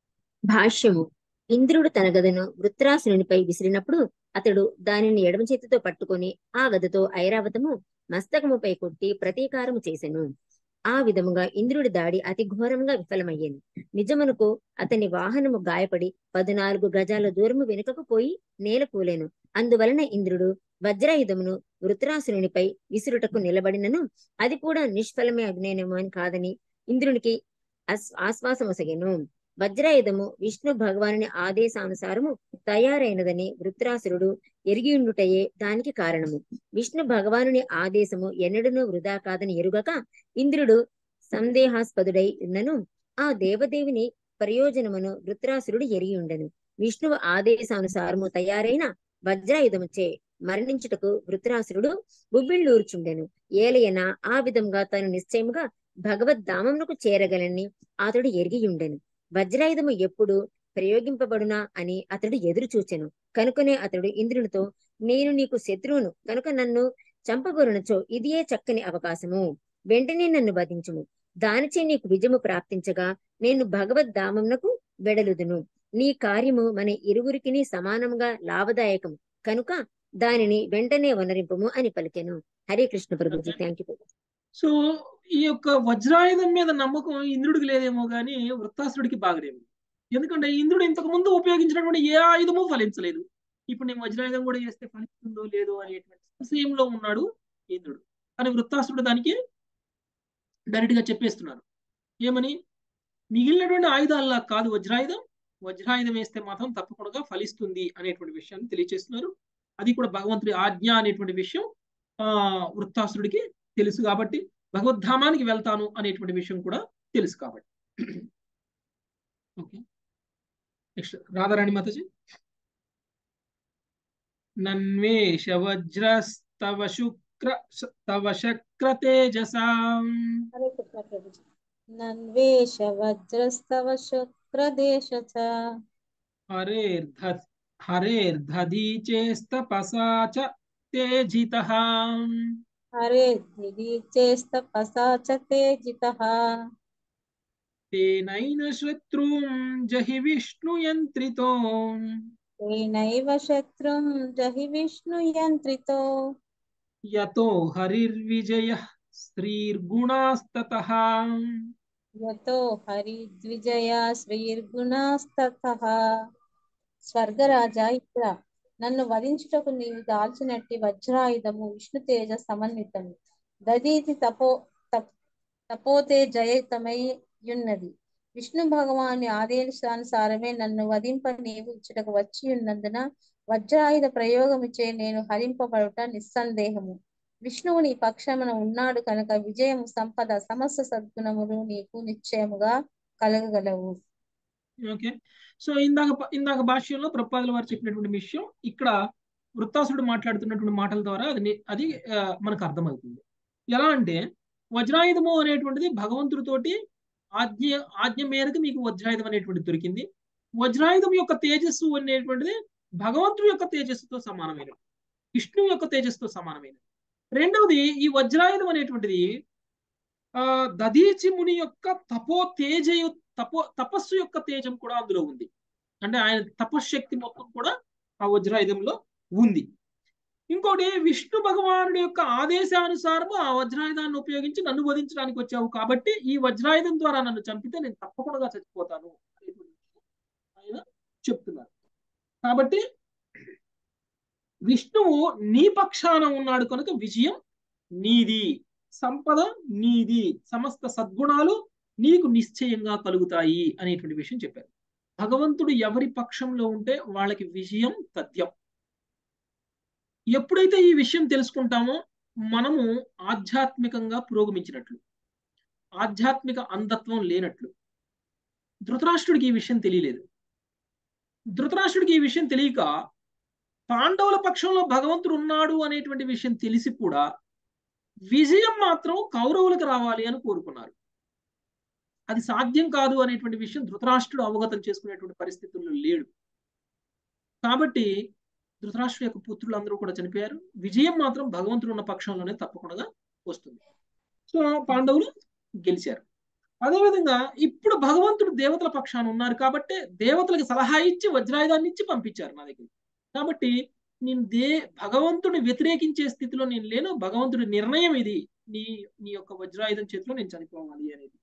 G: భాష్యము ఇంద్రుడు తన గదను వృత్రాసురునిపై విసిరినప్పుడు అతడు దానిని ఎడమ చేతితో పట్టుకొని ఆ గదతో ఐరావతము మస్తకముపై కొట్టి ప్రతీకారము చేసెను ఆ విధముగా ఇంద్రుడి దాడి అతి ఘోరంగా విఫలమయ్యింది నిజమునకు అతని వాహనము గాయపడి పద్నాలుగు గజాల దూరము వెనుకకు పోయి నేల కూలేను అందువలన ఇంద్రుడు వజ్రాయుధమును వృత్రాసురునిపై విసురుటకు నిలబడినను అది కూడా నిష్ఫలమే అగ్నేనేమో అని కాదని ఇంద్రునికి ఆశ్వాసమొసగెను వజ్రాయుధము విష్ణు భగవానుని ఆదేశానుసారము తయారైనదని వృత్రాసురుడు ఎరిగియుండుటయే దానికి కారణము విష్ణు భగవానుని ఆదేశము ఎన్నడనూ వృధా కాదని ఎరుగక ఇంద్రుడు సందేహాస్పదుడై ఉన్నను ఆ దేవదేవిని ప్రయోజనమును వృత్రాసురుడు ఎరిగి ఉండెను విష్ణువు ఆదేశానుసారము తయారైన వజ్రాయుధముచే మరణించుటకు వృత్రాసురుడు బుబ్బిళ్ళూర్చుండెను ఏలయన ఆ విధంగా తను నిశ్చయముగా భగవద్ధామమునకు చేరగలని అతడు ఎరిగియుండెను వజ్రాయుధము ఎప్పుడు ప్రయోగింపబడునా అని అతడు ఎదురు చూచెను కనుకనే అతడు ఇంద్రునితో నేను నీకు శత్రువును కనుక నన్ను చంపగొరునచో ఇదియే చక్కని అవకాశము వెంటనే నన్ను వధించుము దానిచే నీకు విజయము ప్రాప్తించగా నేను భగవద్ధామమునకు వెడలుదును నీ కార్యము మన ఇరువురికి సమానముగా లాభదాయకము కనుక దానిని వెంటనే వనరింపము అని పలికెను హరే కృష్ణ ప్రభుజీ థ్యాంక్ యూ
A: సో ఈ యొక్క వజ్రాయుధం మీద నమ్మకం ఇంద్రుడికి లేదేమో కానీ వృత్తాసురుడికి బాగలేము ఎందుకంటే ఇంద్రుడు ఇంతకు ముందు ఉపయోగించినటువంటి ఏ ఆయుధము ఫలించలేదు ఇప్పుడు నేను వజ్రాయుధం కూడా చేస్తే ఫలిస్తుందో లేదో అనేటువంటి సంశయంలో ఉన్నాడు ఇంద్రుడు కానీ వృత్తాసురుడు దానికి డైరెక్ట్ గా చెప్పేస్తున్నారు ఏమని మిగిలినటువంటి ఆయుధాల్లా కాదు వజ్రాయుధం వజ్రాయుధం వేస్తే మాత్రం తప్పకుండా ఫలిస్తుంది అనేటువంటి విషయాన్ని తెలియజేస్తున్నారు అది కూడా భగవంతుడి ఆజ్ఞ అనేటువంటి విషయం ఆ వృత్తాసురుడికి తెలుసు కాబట్టి భగవద్ధామానికి వెళ్తాను అనేటువంటి విషయం కూడా తెలుసు కాబట్టి ఓకే నెక్స్ట్ రాధారాణి మాతాజీ నన్వేష వజ్రస్తవ శుక్ర తవ శక్ర తేజసా
H: హరే కృష్ణ ప్రభుజీ నన్వేష వజ్రస్తవ శుక్రదేశ చ
A: హరేర్ధ హరేర్ధదీచేస్తపసా చ తేజితః
H: హరే దిలీచేస్తపసా చ తేజితః
A: తేనైన శత్రుం జహి విష్ణుయంత్రితో
H: తేనైవ శత్రుం జహి విష్ణు యంత్రితో
A: యతో హరిర్విజయ శ్రీర్గుణాస్తతః
H: యతో హరి ద్విజయ శ్రీర్గుణాస్తతః స్వర్గరాజా ఇక్కడ నన్ను వధించుటకు నీవు దాల్చినట్టి వజ్రాయుధము విష్ణు తేజ సమన్వితము దదీతి తపో తపోతే జయతమై యున్నది విష్ణు భగవాని ఆదేశానుసారమే నన్ను వధింప నీవు ఇచ్చటకు వచ్చి ఉన్నందున వజ్రాయుధ ప్రయోగముచే నేను హరింపబడుట నిస్సందేహము విష్ణువు నీ పక్షమున ఉన్నాడు కనుక విజయము సంపద సమస్త సద్గుణములు నీకు నిశ్చయముగా కలగగలవు
A: ఓకే సో ఇందాక ఇందాక భాష్యంలో ప్రపాదుల వారు చెప్పినటువంటి విషయం ఇక్కడ వృత్తాసుడు మాట్లాడుతున్నటువంటి మాటల ద్వారా అది అది మనకు అర్థమవుతుంది ఎలా అంటే వజ్రాయుధము అనేటువంటిది భగవంతుడితోటి ఆజ్ఞ ఆజ్ఞ మేరకు మీకు వజ్రాయుధం అనేటువంటిది దొరికింది వజ్రాయుధం యొక్క తేజస్సు అనేటువంటిది భగవంతుడి యొక్క తేజస్సుతో సమానమైనది విష్ణువు యొక్క తేజస్సుతో సమానమైనది రెండవది ఈ వజ్రాయుధం అనేటువంటిది ఆ దదీచి ముని యొక్క తపో తేజ తపో తపస్సు యొక్క తేజం కూడా అందులో ఉంది అంటే ఆయన తపశ్శక్తి మొత్తం కూడా ఆ వజ్రాయుధంలో ఉంది ఇంకోటి విష్ణు భగవానుడి యొక్క ఆదేశానుసారము ఆ వజ్రాయుధాన్ని ఉపయోగించి నన్ను వధించడానికి వచ్చావు కాబట్టి ఈ వజ్రాయుధం ద్వారా నన్ను చంపితే నేను తప్పకుండా చచ్చిపోతాను అనేటువంటి ఆయన చెప్తున్నారు కాబట్టి విష్ణువు నీ పక్షాన ఉన్నాడు కనుక విజయం నీది సంపద నీది సమస్త సద్గుణాలు నీకు నిశ్చయంగా కలుగుతాయి అనేటువంటి విషయం చెప్పారు భగవంతుడు ఎవరి పక్షంలో ఉంటే వాళ్ళకి విజయం తథ్యం ఎప్పుడైతే ఈ విషయం తెలుసుకుంటామో మనము ఆధ్యాత్మికంగా పురోగమించినట్లు ఆధ్యాత్మిక అంధత్వం లేనట్లు ధృతరాష్ట్రుడికి ఈ విషయం తెలియలేదు ధృతరాష్ట్రుడికి ఈ విషయం తెలియక పాండవుల పక్షంలో భగవంతుడు ఉన్నాడు అనేటువంటి విషయం తెలిసి కూడా విజయం మాత్రం కౌరవులకు రావాలి అని కోరుకున్నారు అది సాధ్యం కాదు అనేటువంటి విషయం ధృతరాష్ట్రుడు అవగతం చేసుకునేటువంటి పరిస్థితుల్లో లేడు కాబట్టి ధృతరాష్ట్రుడు యొక్క పుత్రులందరూ కూడా చనిపోయారు విజయం మాత్రం భగవంతుడు ఉన్న పక్షంలోనే తప్పకుండా వస్తుంది సో పాండవులు గెలిచారు అదేవిధంగా ఇప్పుడు భగవంతుడు దేవతల పక్షాన ఉన్నారు కాబట్టి దేవతలకు సలహా ఇచ్చి వజ్రాయుధాన్ని ఇచ్చి పంపించారు నా దగ్గర కాబట్టి నేను దే భగవంతుడిని వ్యతిరేకించే స్థితిలో నేను లేను భగవంతుడి నిర్ణయం ఇది నీ నీ యొక్క వజ్రాయుధం చేతిలో నేను చనిపోవాలి అనేది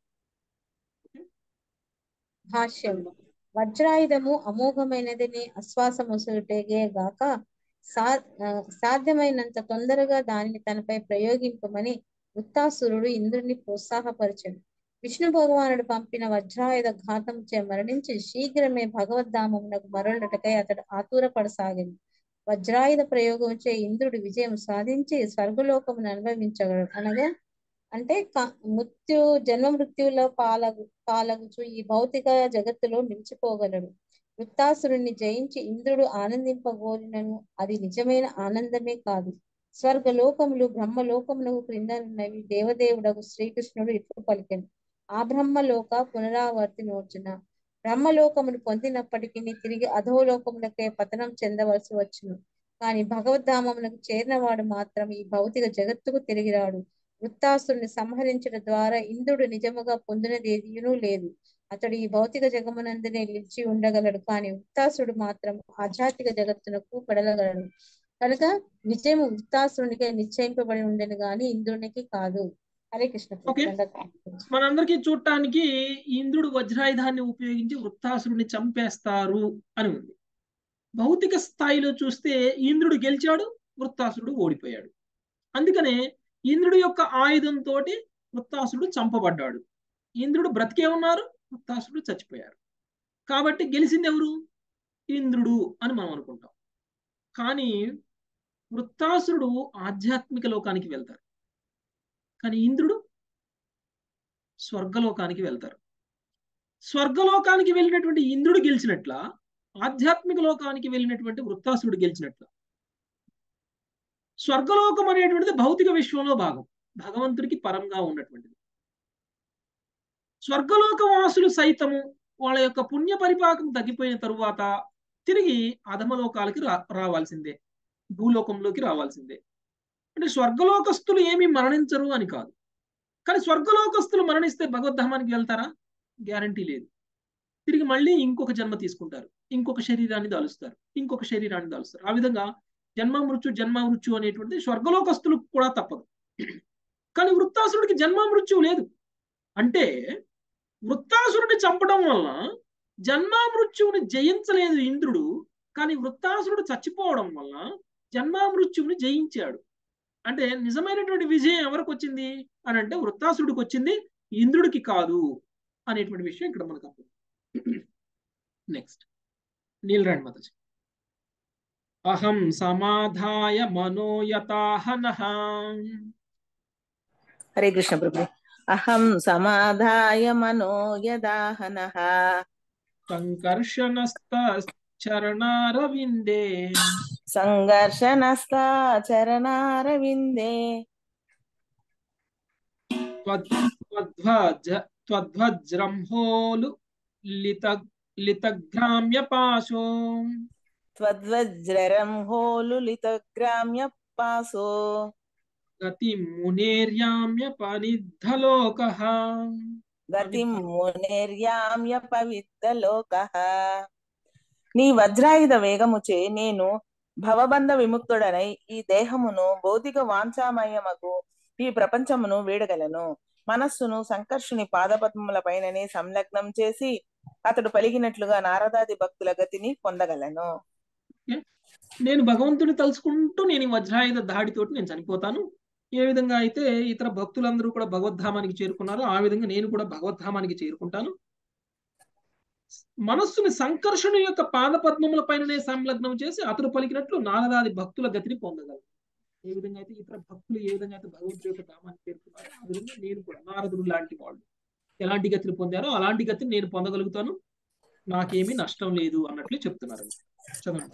H: భాష్యం వజ్రాయుధము అమోఘమైనదని అశ్వాసముసుటేగే గాక సా సాధ్యమైనంత తొందరగా దానిని తనపై ప్రయోగింపమని వృత్తాసురుడు ఇంద్రుని ప్రోత్సాహపరిచాడు విష్ణు భగవానుడు పంపిన వజ్రాయుధ ఘాతం చే మరణించి శీఘ్రమే భగవద్ధామమునకు మరలుటకై అతడు ఆతూరపడసాగింది వజ్రాయుధ ప్రయోగం చే ఇంద్రుడు విజయం సాధించి స్వర్గలోకమును అనుభవించగలడు అనగా అంటే మృత్యు జన్మ మృత్యువులో పాలగు పాలగుచు ఈ భౌతిక జగత్తులో నిలిచిపోగలడు వృత్తాసురుణ్ణి జయించి ఇంద్రుడు ఆనందింపగోరినను అది నిజమైన ఆనందమే కాదు స్వర్గలోకములు బ్రహ్మలోకములకు క్రిందనున్నవి దేవదేవుడకు శ్రీకృష్ణుడు ఇట్లు పలికెను ఆ బ్రహ్మలోక పునరావర్తి నోచున బ్రహ్మలోకమును పొందినప్పటికీ తిరిగి అధోలోకములకే పతనం చెందవలసి వచ్చును కానీ భగవద్ధామమునకు చేరినవాడు మాత్రం ఈ భౌతిక జగత్తుకు తిరిగిరాడు వృత్తాసురుని సంహరించడం ద్వారా ఇంద్రుడు నిజముగా పొందినదేదియునూ లేదు అతడు ఈ భౌతిక జగమునందునే నిలిచి ఉండగలడు కానీ వృత్తాసుడు మాత్రం ఆధ్యాత్మిక జగత్తునకు పడలగలడు కనుక విజయం వృత్తాసురునికే నిశ్చయింపబడి ఉండను గాని ఇంద్రునికి కాదు హరే కృష్ణ
A: ఓకే మనందరికీ చూడటానికి ఇంద్రుడు వజ్రాయుధాన్ని ఉపయోగించి వృత్తాసురుని చంపేస్తారు అని ఉంది భౌతిక స్థాయిలో చూస్తే ఇంద్రుడు గెలిచాడు వృత్తాసురుడు ఓడిపోయాడు అందుకనే ఇంద్రుడు యొక్క ఆయుధంతో వృత్తాసురుడు చంపబడ్డాడు ఇంద్రుడు బ్రతికే ఉన్నారు వృత్తాసురుడు చచ్చిపోయారు కాబట్టి గెలిచింది ఎవరు ఇంద్రుడు అని మనం అనుకుంటాం కానీ వృత్తాసురుడు ఆధ్యాత్మిక లోకానికి వెళ్తారు కానీ ఇంద్రుడు స్వర్గలోకానికి వెళ్తారు స్వర్గలోకానికి వెళ్ళినటువంటి ఇంద్రుడు గెలిచినట్ల ఆధ్యాత్మిక లోకానికి వెళ్ళినటువంటి వృత్తాసురుడు గెలిచినట్ల స్వర్గలోకం అనేటువంటిది భౌతిక విశ్వంలో భాగం భగవంతుడికి పరంగా ఉన్నటువంటిది స్వర్గలోక వాసులు సైతము వాళ్ళ యొక్క పుణ్య పరిపాకం తగ్గిపోయిన తరువాత తిరిగి అధమలోకాలకి రా రావాల్సిందే భూలోకంలోకి రావాల్సిందే అంటే స్వర్గలోకస్తులు ఏమీ మరణించరు అని కాదు కానీ స్వర్గలోకస్తులు మరణిస్తే భగవద్ధామానికి వెళ్తారా గ్యారంటీ లేదు తిరిగి మళ్ళీ ఇంకొక జన్మ తీసుకుంటారు ఇంకొక శరీరాన్ని దాలుస్తారు ఇంకొక శరీరాన్ని దాలుస్తారు ఆ విధంగా జన్మ మృత్యు జన్మ మృత్యు అనేటువంటిది స్వర్గలోకస్తులకు కూడా తప్పదు కానీ వృత్తాసురుడికి జన్మ మృత్యువు లేదు అంటే వృత్తాసురుడిని చంపడం వలన జన్మ మృత్యువుని జయించలేదు ఇంద్రుడు కానీ వృత్తాసురుడు చచ్చిపోవడం వలన జన్మ మృత్యువుని జయించాడు అంటే నిజమైనటువంటి విజయం ఎవరికి వచ్చింది అని అంటే వృత్తాసురుడికి వచ్చింది ఇంద్రుడికి కాదు అనేటువంటి విషయం ఇక్కడ మనకు అర్థం నెక్స్ట్ నీలరాణి మాతాజీ అహం సమాధాయ మనోయతాహన
I: హరే కృష్ణ ప్రభు అహం సమాధాయ మనో యదాహన
A: సంకర్షణస్తరణారవిందే
I: సంఘర్షణస్థ చరణారవిందే
A: త్వద్వజ్రంహోలు లిత లితగ్రామ్య పాశో
I: త్వద్వజ్రం హోలు లితగ్రామ్య పాసో
A: గతి మునేర్యామ్య పనిద్ధలోక
I: గతిం మునేర్యామ్య పవిత్ర లోక నీ వజ్రాయుధ వేగముచే నేను భవబంధ విముక్తుడనై ఈ దేహమును భౌతిక వాంఛామయమగు ఈ ప్రపంచమును వీడగలను మనస్సును సంకర్షుని పాదపద్మముల పైననే సంలగ్నం చేసి అతడు పలిగినట్లుగా నారదాది భక్తుల గతిని పొందగలను
A: నేను భగవంతుని తలుచుకుంటూ నేను ఈ వజ్రాయుధ దాడితోటి నేను చనిపోతాను ఏ విధంగా అయితే ఇతర భక్తులందరూ కూడా భగవద్ధామానికి చేరుకున్నారో ఆ విధంగా నేను కూడా భగవద్ధామానికి చేరుకుంటాను మనస్సుని సంకర్షణ యొక్క పాద పద్మముల పైననే సంలగ్నం చేసి అతడు పలికినట్లు నారదాది భక్తుల గతిని పొందగలను ఏ విధంగా అయితే ఇతర భక్తులు ఏ విధంగా అయితే భగవంతుడి యొక్క ధామానికి చేరుకున్నారో ఆ విధంగా నేను కూడా నారదుడు లాంటి వాళ్ళు ఎలాంటి గతిని పొందారో అలాంటి గతిని నేను పొందగలుగుతాను నాకేమీ నష్టం లేదు అన్నట్లు చెప్తున్నారు చదవండి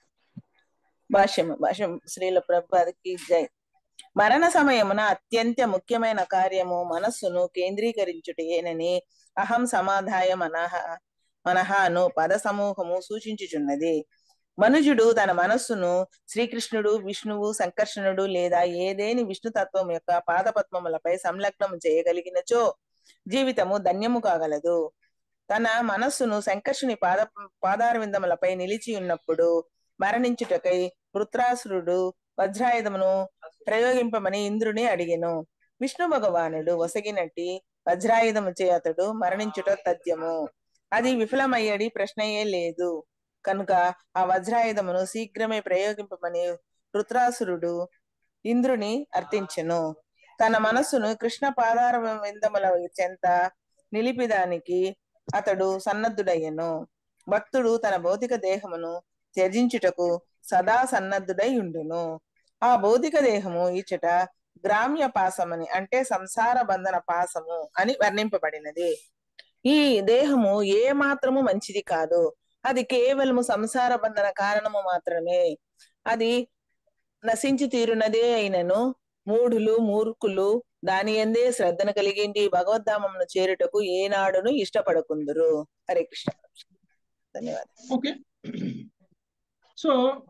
I: భాష్యం భాష్యం శ్రీల ప్రభుపాదకి జై మరణ సమయమున అత్యంత ముఖ్యమైన కార్యము మనస్సును కేంద్రీకరించుటేనని అహం సమాధాయ మనహ మనహాను పద సమూహము సూచించుచున్నది మనుజుడు తన మనస్సును శ్రీకృష్ణుడు విష్ణువు సంకర్షణుడు లేదా ఏదేని విష్ణుతత్వం యొక్క పాదపద్మములపై సంలగ్నం చేయగలిగినచో జీవితము ధన్యము కాగలదు తన మనస్సును సంకర్షుని పాద పాదారవిందములపై నిలిచి ఉన్నప్పుడు మరణించుటకై వృత్రాసురుడు వజ్రాయుధమును ప్రయోగింపమని ఇంద్రుని అడిగెను విష్ణు భగవానుడు వసగినట్టి వజ్రాయుధముచే అతడు మరణించుట తథ్యము అది విఫలమయ్యడి ప్రశ్నయే లేదు కనుక ఆ వజ్రాయుధమును శీఘ్రమే ప్రయోగింపమని వృత్రాసురుడు ఇంద్రుని అర్థించెను తన మనస్సును కృష్ణ పాదార విందముల చెంత నిలిపిదానికి అతడు సన్నద్ధుడయ్యను భక్తుడు తన భౌతిక దేహమును త్యజించుటకు సదా సన్నద్ధుడై ఉండును ఆ భౌతిక దేహము ఇచ్చట గ్రామ్య పాసమని అంటే సంసార బంధన పాసము అని వర్ణింపబడినది ఈ దేహము ఏ మాత్రము మంచిది కాదు అది కేవలము సంసార బంధన కారణము మాత్రమే అది నశించి తీరునదే అయినను మూఢులు మూర్ఖులు దాని ఎందే శ్రద్ధను కలిగిండి భగవద్ధామమును చేరుటకు ఏనాడును ఇష్టపడకుందురు హరే కృష్ణ ధన్యవాదాలు
A: ఓకే సో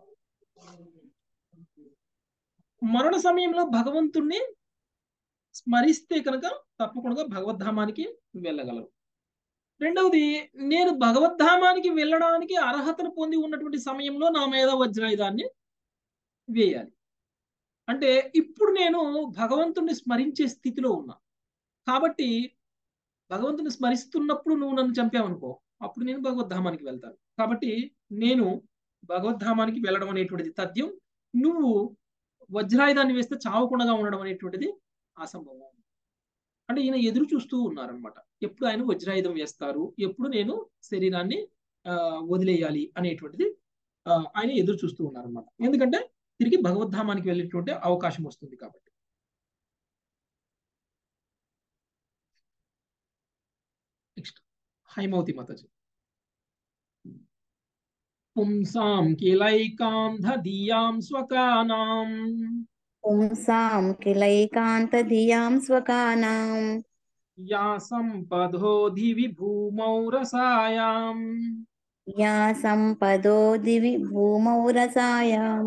A: మరణ సమయంలో భగవంతుణ్ణి స్మరిస్తే కనుక తప్పకుండా భగవద్ధామానికి వెళ్ళగలరు రెండవది నేను భగవద్ధామానికి వెళ్ళడానికి అర్హతను పొంది ఉన్నటువంటి సమయంలో నా మీద వజ్రాయుధాన్ని వేయాలి అంటే ఇప్పుడు నేను భగవంతుణ్ణి స్మరించే స్థితిలో ఉన్నా కాబట్టి భగవంతుని స్మరిస్తున్నప్పుడు నువ్వు నన్ను చంపావనుకో అప్పుడు నేను భగవద్ధామానికి వెళ్తాను కాబట్టి నేను భగవద్ధామానికి వెళ్ళడం అనేటువంటిది తథ్యం నువ్వు వజ్రాయుధాన్ని వేస్తే చావకుండా ఉండడం అనేటువంటిది అసంభవం అంటే ఈయన ఎదురు చూస్తూ ఉన్నారనమాట ఎప్పుడు ఆయన వజ్రాయుధం వేస్తారు ఎప్పుడు నేను శరీరాన్ని ఆ వదిలేయాలి అనేటువంటిది ఆ, ఆయన ఎదురు చూస్తూ ఉన్నారనమాట ఎందుకంటే తిరిగి భగవద్ధామానికి వెళ్ళేటువంటి అవకాశం వస్తుంది కాబట్టి నెక్స్ట్ హైమవతి మాతాజీ పుంసాం కిలైకాంధీయాం స్వకానాం
J: పుంసాం కిలైకాంతధియాం స్వకానాం
A: యా సంపదోధి విభూమౌ రసాయాం
J: యా సంపదో దివి భూమౌ రసాయాం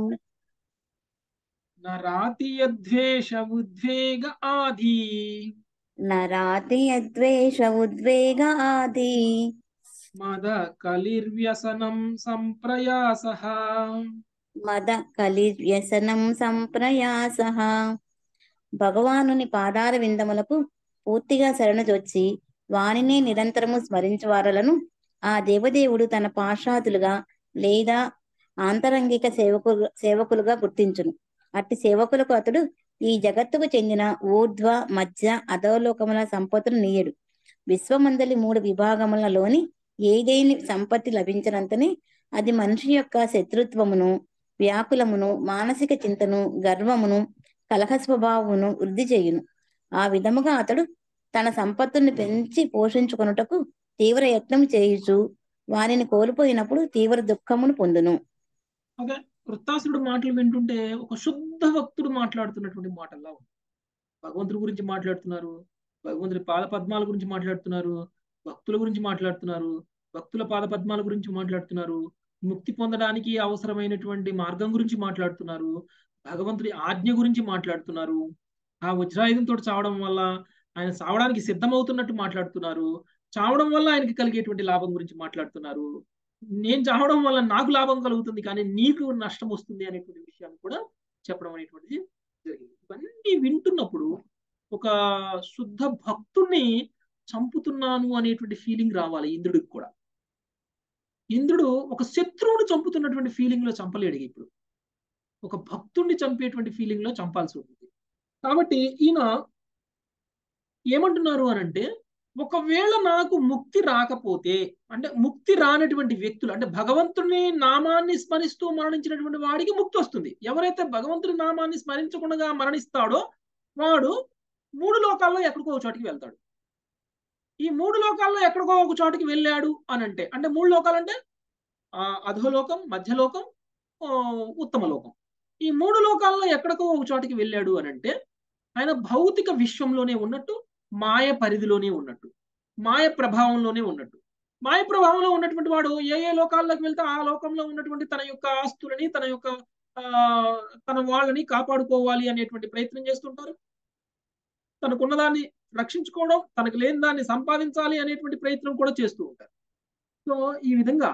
A: నరాతి యద్వేష ఉద్వేగ ఆది
J: నరాతి యద్వేష ఉద్వేగ ఆది
A: మద కలిర్వ్యసనం సంప్రయాస
J: మద కలివ్యసనం సంప్రయాస భగవానుని పాదార విందములకు పూర్తిగా శరణజొచ్చి వానినే నిరంతరము స్మరించువారలను ఆ దేవదేవుడు తన పాశాదులుగా లేదా ఆంతరంగిక సేవకు సేవకులుగా గుర్తించును అట్టి సేవకులకు అతడు ఈ జగత్తుకు చెందిన ఊర్ధ్వ మధ్య అధోలోకముల సంపత్తులు నీయడు విశ్వమందలి మూడు విభాగములలోని ఏదేని సంపత్తి లభించినంతనే అది మనిషి యొక్క శత్రుత్వమును వ్యాకులమును మానసిక చింతను గర్వమును కలహ స్వభావమును వృద్ధి చేయును ఆ విధముగా అతడు తన సంపత్తుల్ని పెంచి పోషించుకొనుటకు తీవ్ర యత్నం చేయుచు వారిని కోల్పోయినప్పుడు తీవ్ర దుఃఖమును పొందును
A: ఓకే వృత్తాసురుడు మాటలు వింటుంటే ఒక శుద్ధ భక్తుడు మాట్లాడుతున్నటువంటి మాటల్లా ఉంది భగవంతుడి గురించి మాట్లాడుతున్నారు భగవంతుడి పాద పద్మాల గురించి మాట్లాడుతున్నారు భక్తుల గురించి మాట్లాడుతున్నారు భక్తుల పాద పద్మాల గురించి మాట్లాడుతున్నారు ముక్తి పొందడానికి అవసరమైనటువంటి మార్గం గురించి మాట్లాడుతున్నారు భగవంతుడి ఆజ్ఞ గురించి మాట్లాడుతున్నారు ఆ వజ్రాయుధంతో చావడం వల్ల ఆయన చావడానికి సిద్ధమవుతున్నట్టు మాట్లాడుతున్నారు చావడం వల్ల ఆయనకి కలిగేటువంటి లాభం గురించి మాట్లాడుతున్నారు నేను చావడం వల్ల నాకు లాభం కలుగుతుంది కానీ నీకు నష్టం వస్తుంది అనేటువంటి విషయాన్ని కూడా చెప్పడం అనేటువంటిది జరిగింది ఇవన్నీ వింటున్నప్పుడు ఒక శుద్ధ భక్తుణ్ణి చంపుతున్నాను అనేటువంటి ఫీలింగ్ రావాలి ఇంద్రుడికి కూడా ఇంద్రుడు ఒక శత్రువును చంపుతున్నటువంటి ఫీలింగ్ లో చంపలేడు ఇప్పుడు ఒక భక్తుణ్ణి చంపేటువంటి ఫీలింగ్ లో చంపాల్సి ఉంటుంది కాబట్టి ఈయన ఏమంటున్నారు అని అంటే ఒకవేళ నాకు ముక్తి రాకపోతే అంటే ముక్తి రానటువంటి వ్యక్తులు అంటే భగవంతుని నామాన్ని స్మరిస్తూ మరణించినటువంటి వాడికి ముక్తి వస్తుంది ఎవరైతే భగవంతుని నామాన్ని స్మరించకుండా మరణిస్తాడో వాడు మూడు లోకాల్లో ఎక్కడికో ఒక చోటికి వెళ్తాడు ఈ మూడు లోకాల్లో ఎక్కడికో ఒక చోటికి వెళ్ళాడు అని అంటే అంటే మూడు లోకాలంటే ఆ అధోలోకం మధ్యలోకం ఆ, ఉత్తమ లోకం ఈ మూడు లోకాల్లో ఎక్కడికో ఒక చోటికి వెళ్ళాడు అని అంటే ఆయన భౌతిక విశ్వంలోనే ఉన్నట్టు మాయ పరిధిలోనే ఉన్నట్టు మాయ ప్రభావంలోనే ఉన్నట్టు మాయ ప్రభావంలో ఉన్నటువంటి వాడు ఏ ఏ లోకాల్లోకి వెళ్తే ఆ లోకంలో ఉన్నటువంటి తన యొక్క ఆస్తులని తన యొక్క ఆ తన వాళ్ళని కాపాడుకోవాలి అనేటువంటి ప్రయత్నం చేస్తుంటారు తనకున్నదాన్ని రక్షించుకోవడం తనకు లేని దాన్ని సంపాదించాలి అనేటువంటి ప్రయత్నం కూడా చేస్తూ ఉంటారు సో ఈ విధంగా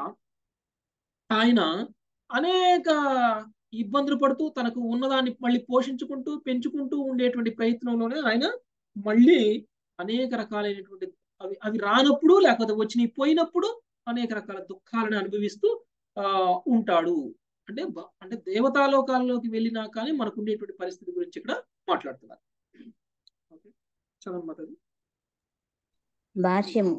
A: ఆయన అనేక ఇబ్బందులు పడుతూ తనకు ఉన్నదాన్ని మళ్ళీ పోషించుకుంటూ పెంచుకుంటూ ఉండేటువంటి ప్రయత్నంలోనే ఆయన మళ్ళీ అనేక రకాలైనటువంటి అవి అవి రానప్పుడు లేకపోతే వచ్చినవి పోయినప్పుడు అనేక రకాల దుఃఖాలను అనుభవిస్తూ ఆ ఉంటాడు అంటే బ- అంటే దేవతాలోకాల్లోకి వెళ్ళినా కానీ మనకు ఉండేటువంటి పరిస్థితి గురించి ఇక్కడ మాట్లాడుతున్నారు ఓకే చదవండి మాతాజీ
J: భాష్యము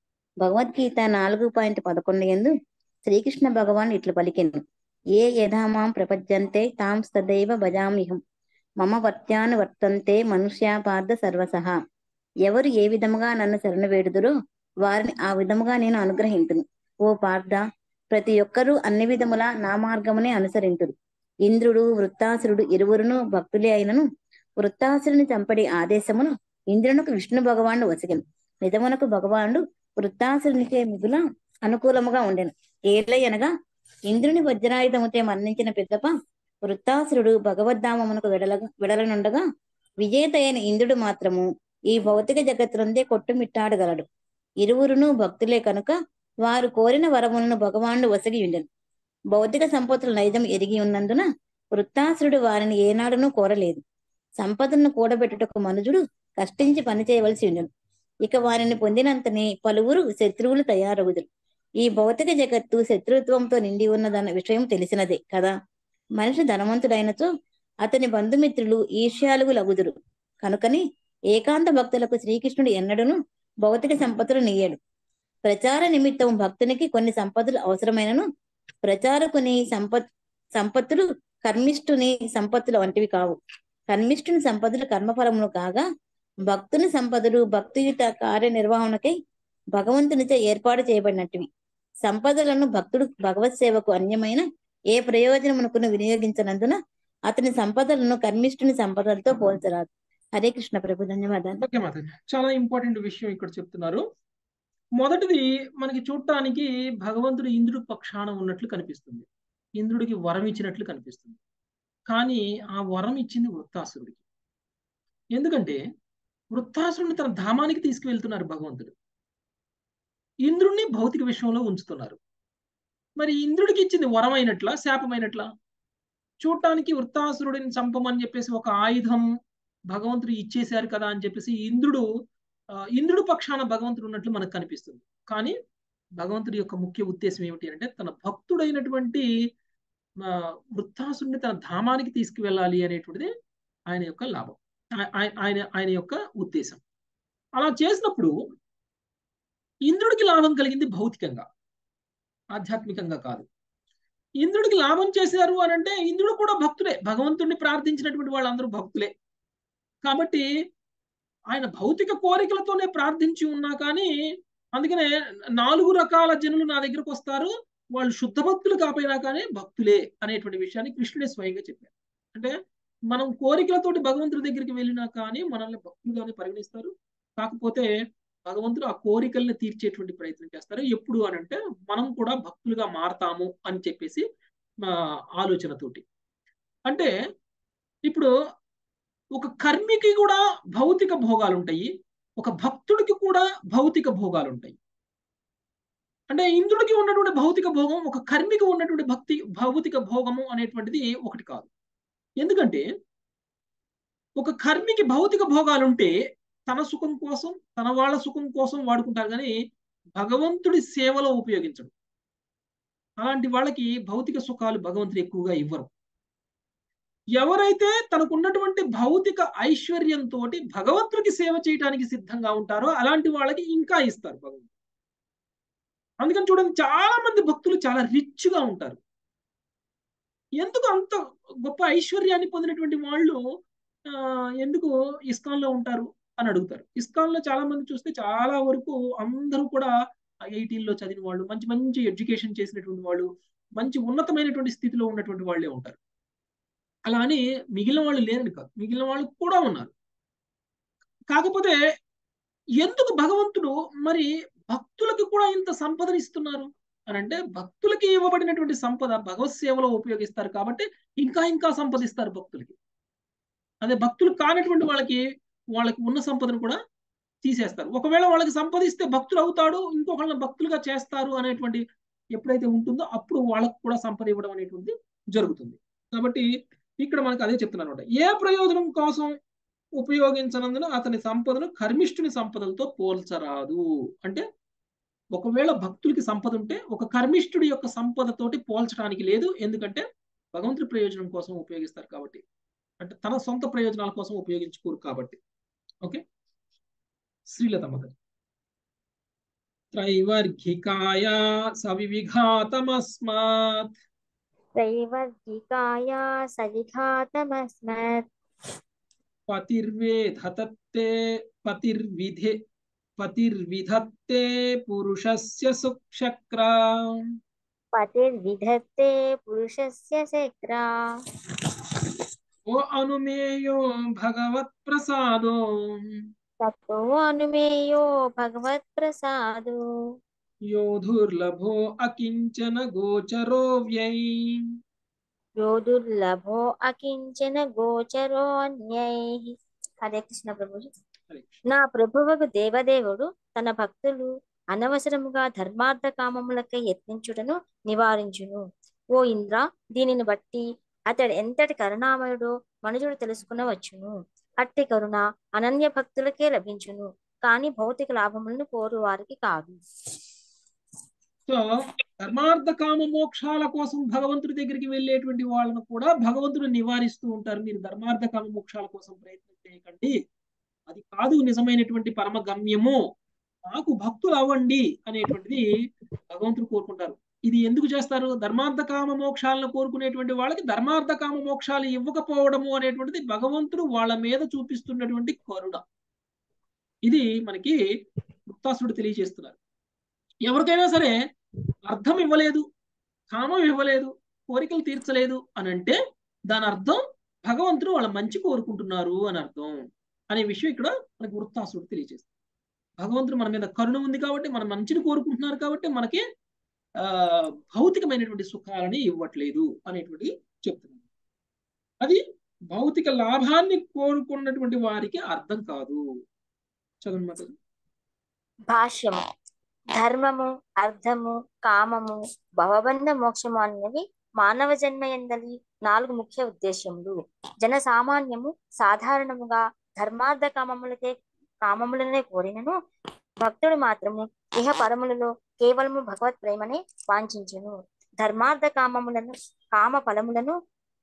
J: భగవద్గీత నాలుగు పాయింట్ పదకొండు ఎందు శ్రీకృష్ణ భగవాన్ ఇట్లు పలికెను ఏ యథామాం ప్రపద్యంతే తాం సదైవ భజామ్యహం మమ వర్త్యాను వర్తంతే మనుష్యా పార్థ సర్వసహ ఎవరు ఏ విధముగా నన్ను శరణ వేడుదురో వారిని ఆ విధముగా నేను అనుగ్రహింతును ఓ పార్థ ప్రతి ఒక్కరూ అన్ని విధముల నా మార్గమునే అనుసరింతురు ఇంద్రుడు వృత్తాసురుడు ఇరువురును భక్తులే అయినను వృత్తాసురుని చంపడి ఆదేశమును ఇంద్రునికి విష్ణు భగవానుడు వసిగను నిజమునకు భగవానుడు వృత్తాసురునికే మిగుల అనుకూలముగా ఉండెను ఏలయనగా ఇంద్రుని వజ్రాయుధముతే మరణించిన పిదప వృత్తాసురుడు భగవద్ధామమునకు వెడల వెడలనుండగా విజేత అయిన ఇంద్రుడు మాత్రము ఈ భౌతిక జగత్తునందే కొట్టుమిట్టాడగలడు ఇరువురును భక్తులే కనుక వారు కోరిన వరములను భగవానుడు వసగి ఉండెను భౌతిక సంపత్తుల నైజం ఎరిగి ఉన్నందున వృత్తాసురుడు వారిని ఏనాడునూ కోరలేదు సంపదను కూడబెట్టుటకు మనుజుడు కష్టించి పని చేయవలసి ఉండెను ఇక వారిని పొందినంతనే పలువురు శత్రువులు తయారవుదురు ఈ భౌతిక జగత్తు శత్రుత్వంతో నిండి ఉన్నదన్న విషయం తెలిసినదే కదా మనిషి ధనవంతుడైనచో అతని బంధుమిత్రులు ఈర్ష్యాలుగు లగుదురు కనుకని ఏకాంత భక్తులకు శ్రీకృష్ణుడు ఎన్నడూను భౌతిక సంపత్తులు నీయడు ప్రచార నిమిత్తం భక్తునికి కొన్ని సంపదలు అవసరమైనను ప్రచారకుని సంపత్ సంపత్తులు కర్మిష్ఠుని సంపత్తులు వంటివి కావు కర్మిష్ఠుని సంపదలు కర్మఫలమును కాగా భక్తుని సంపదలు భక్తియుత కార్యనిర్వహణకై భగవంతునిచే ఏర్పాటు చేయబడినట్టువి సంపదలను భక్తుడు భగవత్ సేవకు అన్యమైన ఏ ప్రయోజనమునకును వినియోగించనందున అతని సంపదలను కర్మిష్ఠుని సంపదలతో పోల్చరాదు హరే కృష్ణ ప్రభు ధన్యవాదాలు
A: ఓకే మాతాజీ చాలా ఇంపార్టెంట్ విషయం ఇక్కడ చెప్తున్నారు మొదటిది మనకి చూడటానికి భగవంతుడు ఇంద్రుడు పక్షాన ఉన్నట్లు కనిపిస్తుంది ఇంద్రుడికి వరం ఇచ్చినట్లు కనిపిస్తుంది కానీ ఆ వరం ఇచ్చింది వృత్తాసురుడికి ఎందుకంటే వృత్తాసురుడిని తన ధామానికి తీసుకువెళ్తున్నారు భగవంతుడు ఇంద్రుడిని భౌతిక విషయంలో ఉంచుతున్నారు మరి ఇంద్రుడికి ఇచ్చింది వరం అయినట్లా శాపమైనట్లా చూడటానికి వృత్తాసురుడిని చంపమని చెప్పేసి ఒక ఆయుధం భగవంతుడు ఇచ్చేశారు కదా అని చెప్పేసి ఇంద్రుడు ఆ, ఇంద్రుడు పక్షాన భగవంతుడు ఉన్నట్లు మనకు కనిపిస్తుంది కానీ భగవంతుడి యొక్క ముఖ్య ఉద్దేశం ఏమిటి అంటే తన భక్తుడైనటువంటి ఆ, వృత్తాసురుడిని తన ధామానికి తీసుకువెళ్ళాలి అనేటువంటిది ఆయన యొక్క లాభం ఆ- ఆయ- ఆయన ఆయన యొక్క ఉద్దేశం అలా చేసినప్పుడు ఇంద్రుడికి లాభం కలిగింది భౌతికంగా ఆధ్యాత్మికంగా కాదు ఇంద్రుడికి లాభం చేశారు అని అంటే ఇంద్రుడు కూడా భక్తుడే భగవంతుడిని ప్రార్థించినటువంటి వాళ్ళందరూ భక్తులే కాబట్టి ఆయన భౌతిక కోరికలతోనే ప్రార్థించి ఉన్నా కానీ అందుకనే నాలుగు రకాల జనులు నా దగ్గరకు వస్తారు వాళ్ళు శుద్ధ భక్తులు కాపోయినా కానీ భక్తులే అనేటువంటి విషయాన్ని కృష్ణుడే స్వయంగా చెప్పారు అంటే మనం కోరికలతోటి భగవంతుడి దగ్గరికి వెళ్ళినా కానీ మనల్ని భక్తులుగానే పరిగణిస్తారు కాకపోతే భగవంతుడు ఆ కోరికల్ని తీర్చేటువంటి ప్రయత్నం చేస్తారు ఎప్పుడు అని అంటే మనం కూడా భక్తులుగా మారతాము అని చెప్పేసి ఆ, ఆలోచనతోటి అంటే ఇప్పుడు ఒక కర్మికి కూడా భౌతిక భోగాలు ఉంటాయి ఒక భక్తుడికి కూడా భౌతిక భోగాలు ఉంటాయి అంటే ఇంద్రుడికి ఉన్నటువంటి భౌతిక భోగం ఒక కర్మికి ఉన్నటువంటి భక్తి భౌతిక భోగము అనేటువంటిది ఒకటి కాదు ఎందుకంటే ఒక కర్మికి భౌతిక భోగాలుంటే తన సుఖం కోసం తన వాళ్ళ సుఖం కోసం వాడుకుంటారు కానీ భగవంతుడి సేవలో ఉపయోగించడు అలాంటి వాళ్ళకి భౌతిక సుఖాలు భగవంతుడు ఎక్కువగా ఇవ్వరు ఎవరైతే తనకున్నటువంటి భౌతిక ఐశ్వర్యంతో భగవంతుడికి సేవ చేయడానికి సిద్ధంగా ఉంటారో అలాంటి వాళ్ళకి ఇంకా ఇస్తారు భగవంతుడు అందుకని చూడండి చాలా మంది భక్తులు చాలా రిచ్ గా ఉంటారు ఎందుకు అంత గొప్ప ఐశ్వర్యాన్ని పొందినటువంటి వాళ్ళు ఆ ఎందుకు ఇస్కాన్ లో ఉంటారు అని అడుగుతారు ఇస్కాన్ లో చాలా మంది చూస్తే చాలా వరకు అందరూ కూడా ఐఐటీల్లో చదివిన వాళ్ళు మంచి మంచి ఎడ్యుకేషన్ చేసినటువంటి వాళ్ళు మంచి ఉన్నతమైనటువంటి స్థితిలో ఉన్నటువంటి వాళ్ళే ఉంటారు అలా అని మిగిలిన వాళ్ళు లేరని కాదు మిగిలిన వాళ్ళు కూడా ఉన్నారు కాకపోతే ఎందుకు భగవంతుడు మరి భక్తులకి కూడా ఇంత సంపదను ఇస్తున్నారు అని అంటే భక్తులకి ఇవ్వబడినటువంటి సంపద భగవత్ సేవలో ఉపయోగిస్తారు కాబట్టి ఇంకా ఇంకా సంపదిస్తారు భక్తులకి అదే భక్తులు కానటువంటి వాళ్ళకి వాళ్ళకి ఉన్న సంపదను కూడా తీసేస్తారు ఒకవేళ వాళ్ళకి సంపదిస్తే భక్తులు అవుతాడు ఇంకొకళ్ళని భక్తులుగా చేస్తారు అనేటువంటి ఎప్పుడైతే ఉంటుందో అప్పుడు వాళ్ళకు కూడా సంపద ఇవ్వడం అనేటువంటి జరుగుతుంది కాబట్టి ఇక్కడ మనకు అదే చెప్తున్నాను అనమాట ఏ ప్రయోజనం కోసం ఉపయోగించనందున అతని సంపదను కర్మిష్ఠుని సంపదలతో పోల్చరాదు అంటే ఒకవేళ భక్తులకి సంపద ఉంటే ఒక కర్మిష్ఠుడి యొక్క సంపదతోటి పోల్చడానికి లేదు ఎందుకంటే భగవంతుడి ప్రయోజనం కోసం ఉపయోగిస్తారు కాబట్టి అంటే తన సొంత ప్రయోజనాల కోసం ఉపయోగించుకోరు కాబట్టి ఓకే శ్రీలత మదర్ త్రైవర్ఘికాయా సవివిఘాతమస్మాత్
G: त्रैवर्गिकाया सविघातमस्मत्
A: పతిర్వేధతత్తే పతిర్విధే పతిర్విధత్తే పురుషస్య సుక్షక్రా
G: पतिर्विधत्ते पुरुषस्य शक्रा
A: ఓ అనుమేయో భగవత్ ప్రసాదో
G: ततो अनुमेयो भगवत्प्रसादो
A: యోధుర్లభో అకించన గోచరో వ్యై
G: यो दुर्लभो अकिञ्चन గోచరోన్యైః హరే కృష్ణ ప్రభుజీ నా ప్రభువకు దేవదేవుడు తన భక్తులు అనవసరముగా ధర్మార్థ కామములకై యత్నించుటను నివారించును ఓ ఇంద్ర దీనిని బట్టి అతడు ఎంతటి కరుణామయుడో మనుషుడు తెలుసుకునవచ్చును అట్టి కరుణ అనన్య భక్తులకే లభించును కాని భౌతిక లాభములను కోరు వారికి కాదు
A: సో ధర్మార్థ కామ మోక్షాల కోసం భగవంతుడి దగ్గరికి వెళ్ళేటువంటి వాళ్ళను కూడా భగవంతుడు నివారిస్తూ ఉంటారు మీరు ధర్మార్థ కామ మోక్షాల కోసం ప్రయత్నం చేయకండి అది కాదు నిజమైనటువంటి పరమ గమ్యము నాకు భక్తులు అవ్వండి అనేటువంటిది భగవంతుడు కోరుకుంటారు ఇది ఎందుకు చేస్తారు ధర్మార్థ కామ మోక్షాలను కోరుకునేటువంటి వాళ్ళకి ధర్మార్థ కామ మోక్షాలు ఇవ్వకపోవడము అనేటువంటిది భగవంతుడు వాళ్ళ మీద చూపిస్తున్నటువంటి కరుణ ఇది మనకి ముక్తాసుడు తెలియజేస్తున్నారు ఎవరికైనా సరే అర్థం ఇవ్వలేదు కామం ఇవ్వలేదు కోరికలు తీర్చలేదు అని అంటే దాని అర్థం భగవంతుడు వాళ్ళ మంచి కోరుకుంటున్నారు అని అర్థం అనే విషయం ఇక్కడ మనకి వృత్తాసుడు తెలియజేస్తుంది భగవంతుడు మన మీద కరుణ ఉంది కాబట్టి మన మంచిని కోరుకుంటున్నారు కాబట్టి మనకి ఆ భౌతికమైనటువంటి సుఖాలని ఇవ్వట్లేదు అనేటువంటి చెప్తున్నారు అది భౌతిక లాభాన్ని కోరుకున్నటువంటి వారికి అర్థం కాదు చదవండి మాత
G: భాష్యము ధర్మము అర్థము కామము భవబంధ మోక్షము అనేవి మానవ జన్మ ఎందలి నాలుగు ముఖ్య ఉద్దేశములు జన సామాన్యము సాధారణముగా ధర్మార్థ కామములకే కామములనే కోరినను భక్తుడు మాత్రము ఇహ పరములలో కేవలము భగవత్ ప్రేమనే వాంఛించును ధర్మార్థ కామములను కామ ఫలములను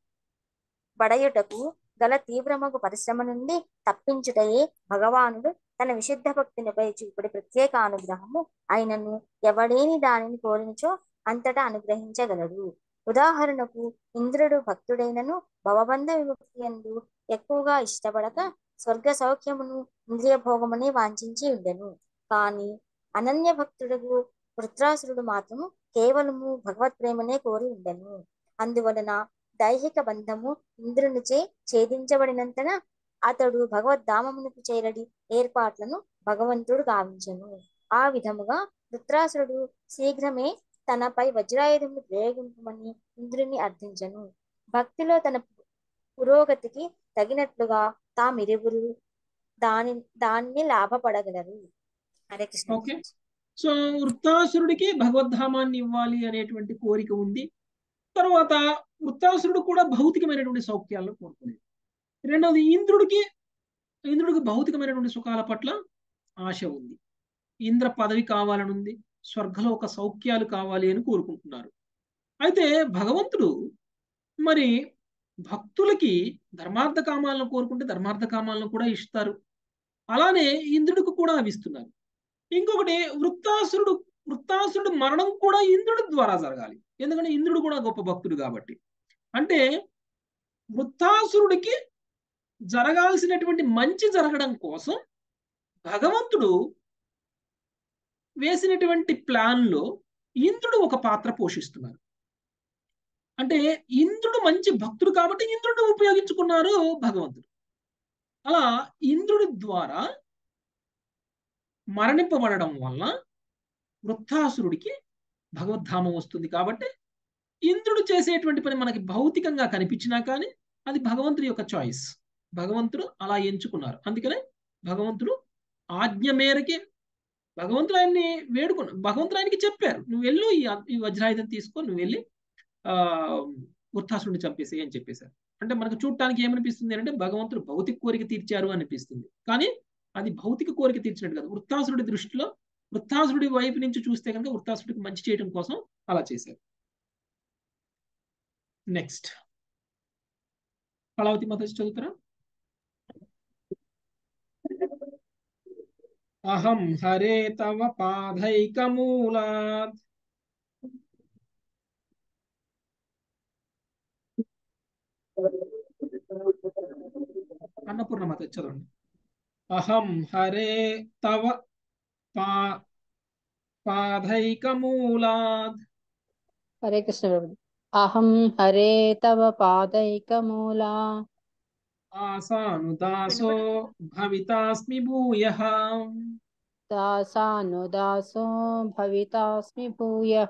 G: పడయుటకు గల తీవ్రమగు పరిశ్రమ నుండి తప్పించుటయే భగవానుడు తన విశుద్ధ భక్తినిపై చూపుడు ప్రత్యేక అనుగ్రహము అయినను ఎవడేని దానిని కోరినచో అంతటా అనుగ్రహించగలడు ఉదాహరణకు ఇంద్రుడు భక్తుడైనను భవబంధ విముక్తి ఎందు ఎక్కువగా ఇష్టపడక స్వర్గ సౌఖ్యమును ఇంద్రియ భోగమునే వాంఛించి ఉండెను కాని అనన్య భక్తుడుగు వృత్రాసురుడు మాత్రము కేవలము భగవత్ ప్రేమనే కోరి ఉండెను అందువలన దైహిక బంధము ఇంద్రునిచే ఛేదించబడినంతన అతడు భగవద్ధామమునకు చేరడి ఏర్పాట్లను భగవంతుడు గావించెను ఆ విధముగా వృత్రాసురుడు శీఘ్రమే తనపై వజ్రాయుధమును ప్రయోగింపమని ఇంద్రుని అర్థించను భక్తిలో తన పురోగతికి తగినట్లుగా తామిరువురు
K: దాని దాన్ని లాభపడగలరు హరే కృష్ణ
A: ఓకే సో వృత్తాసురుడికి భగవద్ధామాన్ని ఇవ్వాలి అనేటువంటి కోరిక ఉంది తర్వాత వృత్తాసురుడు కూడా భౌతికమైనటువంటి సౌఖ్యాలను కోరుకునేది రెండవది ఇంద్రుడికి ఇంద్రుడికి భౌతికమైనటువంటి సుఖాల పట్ల ఆశ ఉంది ఇంద్ర పదవి కావాలని ఉంది స్వర్గలోక సౌఖ్యాలు కావాలి అని కోరుకుంటున్నారు అయితే భగవంతుడు మరి భక్తులకి ధర్మార్థ కామాలను కోరుకుంటే ధర్మార్థ కామాలను కూడా ఇస్తారు అలానే ఇంద్రుడికి కూడా అవి ఇస్తున్నారు ఇంకొకటి వృత్తాసురుడు వృత్తాసురుడు మరణం కూడా ఇంద్రుడి ద్వారా జరగాలి ఎందుకంటే ఇంద్రుడు కూడా గొప్ప భక్తుడు కాబట్టి అంటే వృత్తాసురుడికి జరగాల్సినటువంటి మంచి జరగడం కోసం భగవంతుడు వేసినటువంటి ప్లాన్లో ఇంద్రుడు ఒక పాత్ర పోషిస్తున్నారు అంటే ఇంద్రుడు మంచి భక్తుడు కాబట్టి ఇంద్రుడు ఉపయోగించుకున్నారు భగవంతుడు అలా ఇంద్రుడి ద్వారా మరణింపబడడం వల్ల వృత్తాసురుడికి భగవద్ధామం వస్తుంది కాబట్టి ఇంద్రుడు చేసేటువంటి పని మనకి భౌతికంగా కనిపించినా కానీ అది భగవంతుడి యొక్క చాయిస్ భగవంతుడు అలా ఎంచుకున్నారు అందుకనే భగవంతుడు ఆజ్ఞ మేరకి భగవంతుడు ఆయన్ని వేడుకున్నారు భగవంతుడు ఆయనకి చెప్పారు నువ్వు వెళ్ళు ఈ ఈ వజ్రాయుధం తీసుకో నువ్వు వెళ్ళి ఆ వృత్తాసురుడిని చంపేసి అని చెప్పేశారు అంటే మనకు చూడటానికి ఏమనిపిస్తుంది అంటే భగవంతుడు భౌతిక కోరిక తీర్చారు అనిపిస్తుంది కానీ అది భౌతిక కోరిక తీర్చినట్టు కాదు వృత్తాసురుడి దృష్టిలో వృత్తాసురుడి వైపు నుంచి చూస్తే కనుక వృత్తాసురుడికి మంచి చేయడం కోసం అలా చేశారు నెక్స్ట్ కళావతి మాత చదువుతారా అహం హరే తవ పాదైకమూలాత్ అన్నపూర్ణ మాత చదవండి అహం హరే తవ పా పాదైకమూలాద్
L: హరే కృష్ణ ప్రభు అహం హరే తవ పాదైకమూలా
A: ఆసానుదాసో భవితాస్మి భూయః
L: దాసానుదాసో భవితాస్మి భూయః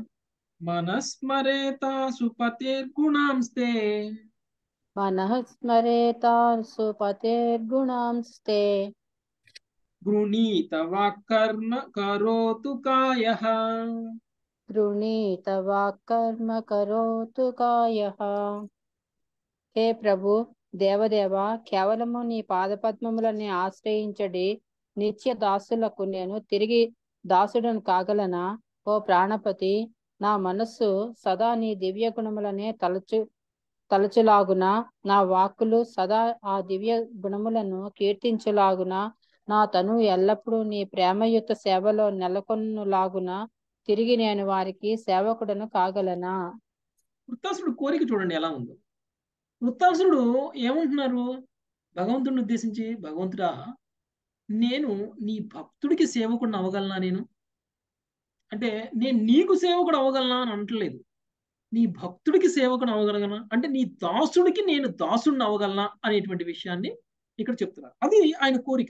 A: మనస్మరేతాసు పతేర్గుణాంస్తే
L: మనః స్మరేతాసు పతేర్గుణాంస్తే
A: గృణీత వాక్కర్మ కరోతు కాయః
L: గృణీత వాక్కర్మ కరోతు కాయః హే ప్రభు దేవదేవ కేవలము నీ పాదపద్మములని ఆశ్రయించడి నిత్య దాసులకు నేను తిరిగి దాసుడను కాగలనా ఓ ప్రాణపతి నా మనస్సు సదా నీ దివ్య గుణములనే తలచు తలచులాగున నా వాక్కులు సదా ఆ దివ్య గుణములను కీర్తించులాగున నా తను ఎల్లప్పుడూ నీ ప్రేమయుత సేవలో నెలకొనులాగున తిరిగి నేను వారికి సేవకుడను కాగలనా
A: వృత్తాసురుడు కోరిక చూడండి ఎలా ఉందో వృత్తాసురుడు ఏమంటున్నారు భగవంతుడిని ఉద్దేశించి భగవంతుడా నేను నీ భక్తుడికి సేవకుడిని అవ్వగలనా నేను అంటే నేను నీకు సేవకుడు అవ్వగలనా అని అనట్లేదు నీ భక్తుడికి సేవకుడు అవ్వగలగనా అంటే నీ దాసుడికి నేను దాసుడిని అవ్వగలనా అనేటువంటి విషయాన్ని ఇక్కడ చెప్తున్నారు అది ఆయన కోరిక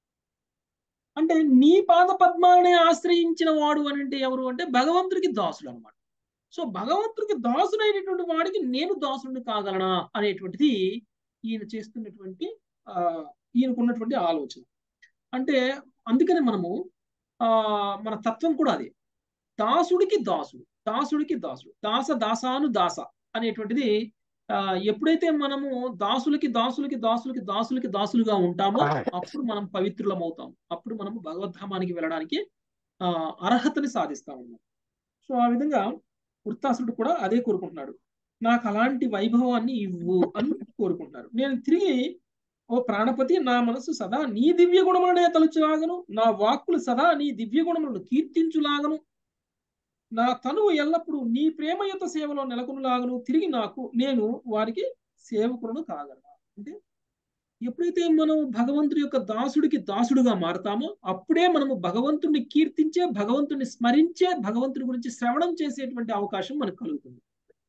A: అంటే నీ పాద పద్మాలనే ఆశ్రయించిన వాడు అని అంటే ఎవరు అంటే భగవంతుడికి దాసుడు అనమాట సో భగవంతుడికి దాసుడైనటువంటి వాడికి నేను దాసుడిని కాగలనా అనేటువంటిది ఈయన చేస్తున్నటువంటి ఆ ఈయనకున్నటువంటి ఆలోచన అంటే అందుకనే మనము ఆ మన తత్వం కూడా అదే దాసుడికి దాసుడు దాసుడికి దాసుడు దాస దాసాను దాస అనేటువంటిది ఆ ఎప్పుడైతే మనము దాసులకి దాసులకి దాసులకి దాసులకి దాసులుగా ఉంటామో అప్పుడు మనం పవిత్రులం అవుతాం అప్పుడు మనము భగవద్ధామానికి వెళ్ళడానికి ఆ అర్హతని సాధిస్తాం సో ఆ విధంగా వృత్తాసుడు కూడా అదే కోరుకుంటున్నాడు నాకు అలాంటి వైభవాన్ని ఇవ్వు అని కోరుకుంటున్నారు నేను తిరిగి ఓ ప్రాణపతి నా మనసు సదా నీ దివ్య గుణములనే తలుచులాగను నా వాక్కులు సదా నీ దివ్య గుణములను కీర్తించులాగను నా తనువు ఎల్లప్పుడూ నీ ప్రేమయుత సేవలో నెలకొనులాగను తిరిగి నాకు నేను వారికి సేవకులను కాగలను అంటే ఎప్పుడైతే మనం భగవంతుడి యొక్క దాసుడికి దాసుడుగా మారతామో అప్పుడే మనము భగవంతుడిని కీర్తించే భగవంతుడిని స్మరించే భగవంతుడి గురించి శ్రవణం చేసేటువంటి అవకాశం మనకు కలుగుతుంది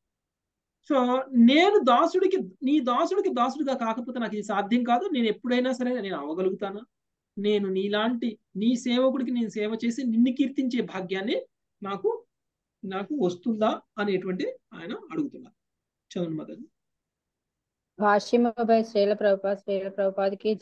A: సో నేను దాసుడికి నీ దాసుడికి దాసుడిగా కాకపోతే నాకు ఇది సాధ్యం కాదు నేను ఎప్పుడైనా సరే నేను అవ్వగలుగుతానా నేను నీలాంటి నీ సేవకుడికి నేను సేవ చేసి నిన్ను కీర్తించే భాగ్యాన్ని నాకు నాకు వస్తుందా అనేటువంటి ఆయన అడుగుతున్నారు చదువు మదన్
L: భాష్యముపై శ్రీల ప్రభుపాద శ్రీల ప్రభుపాదికి జై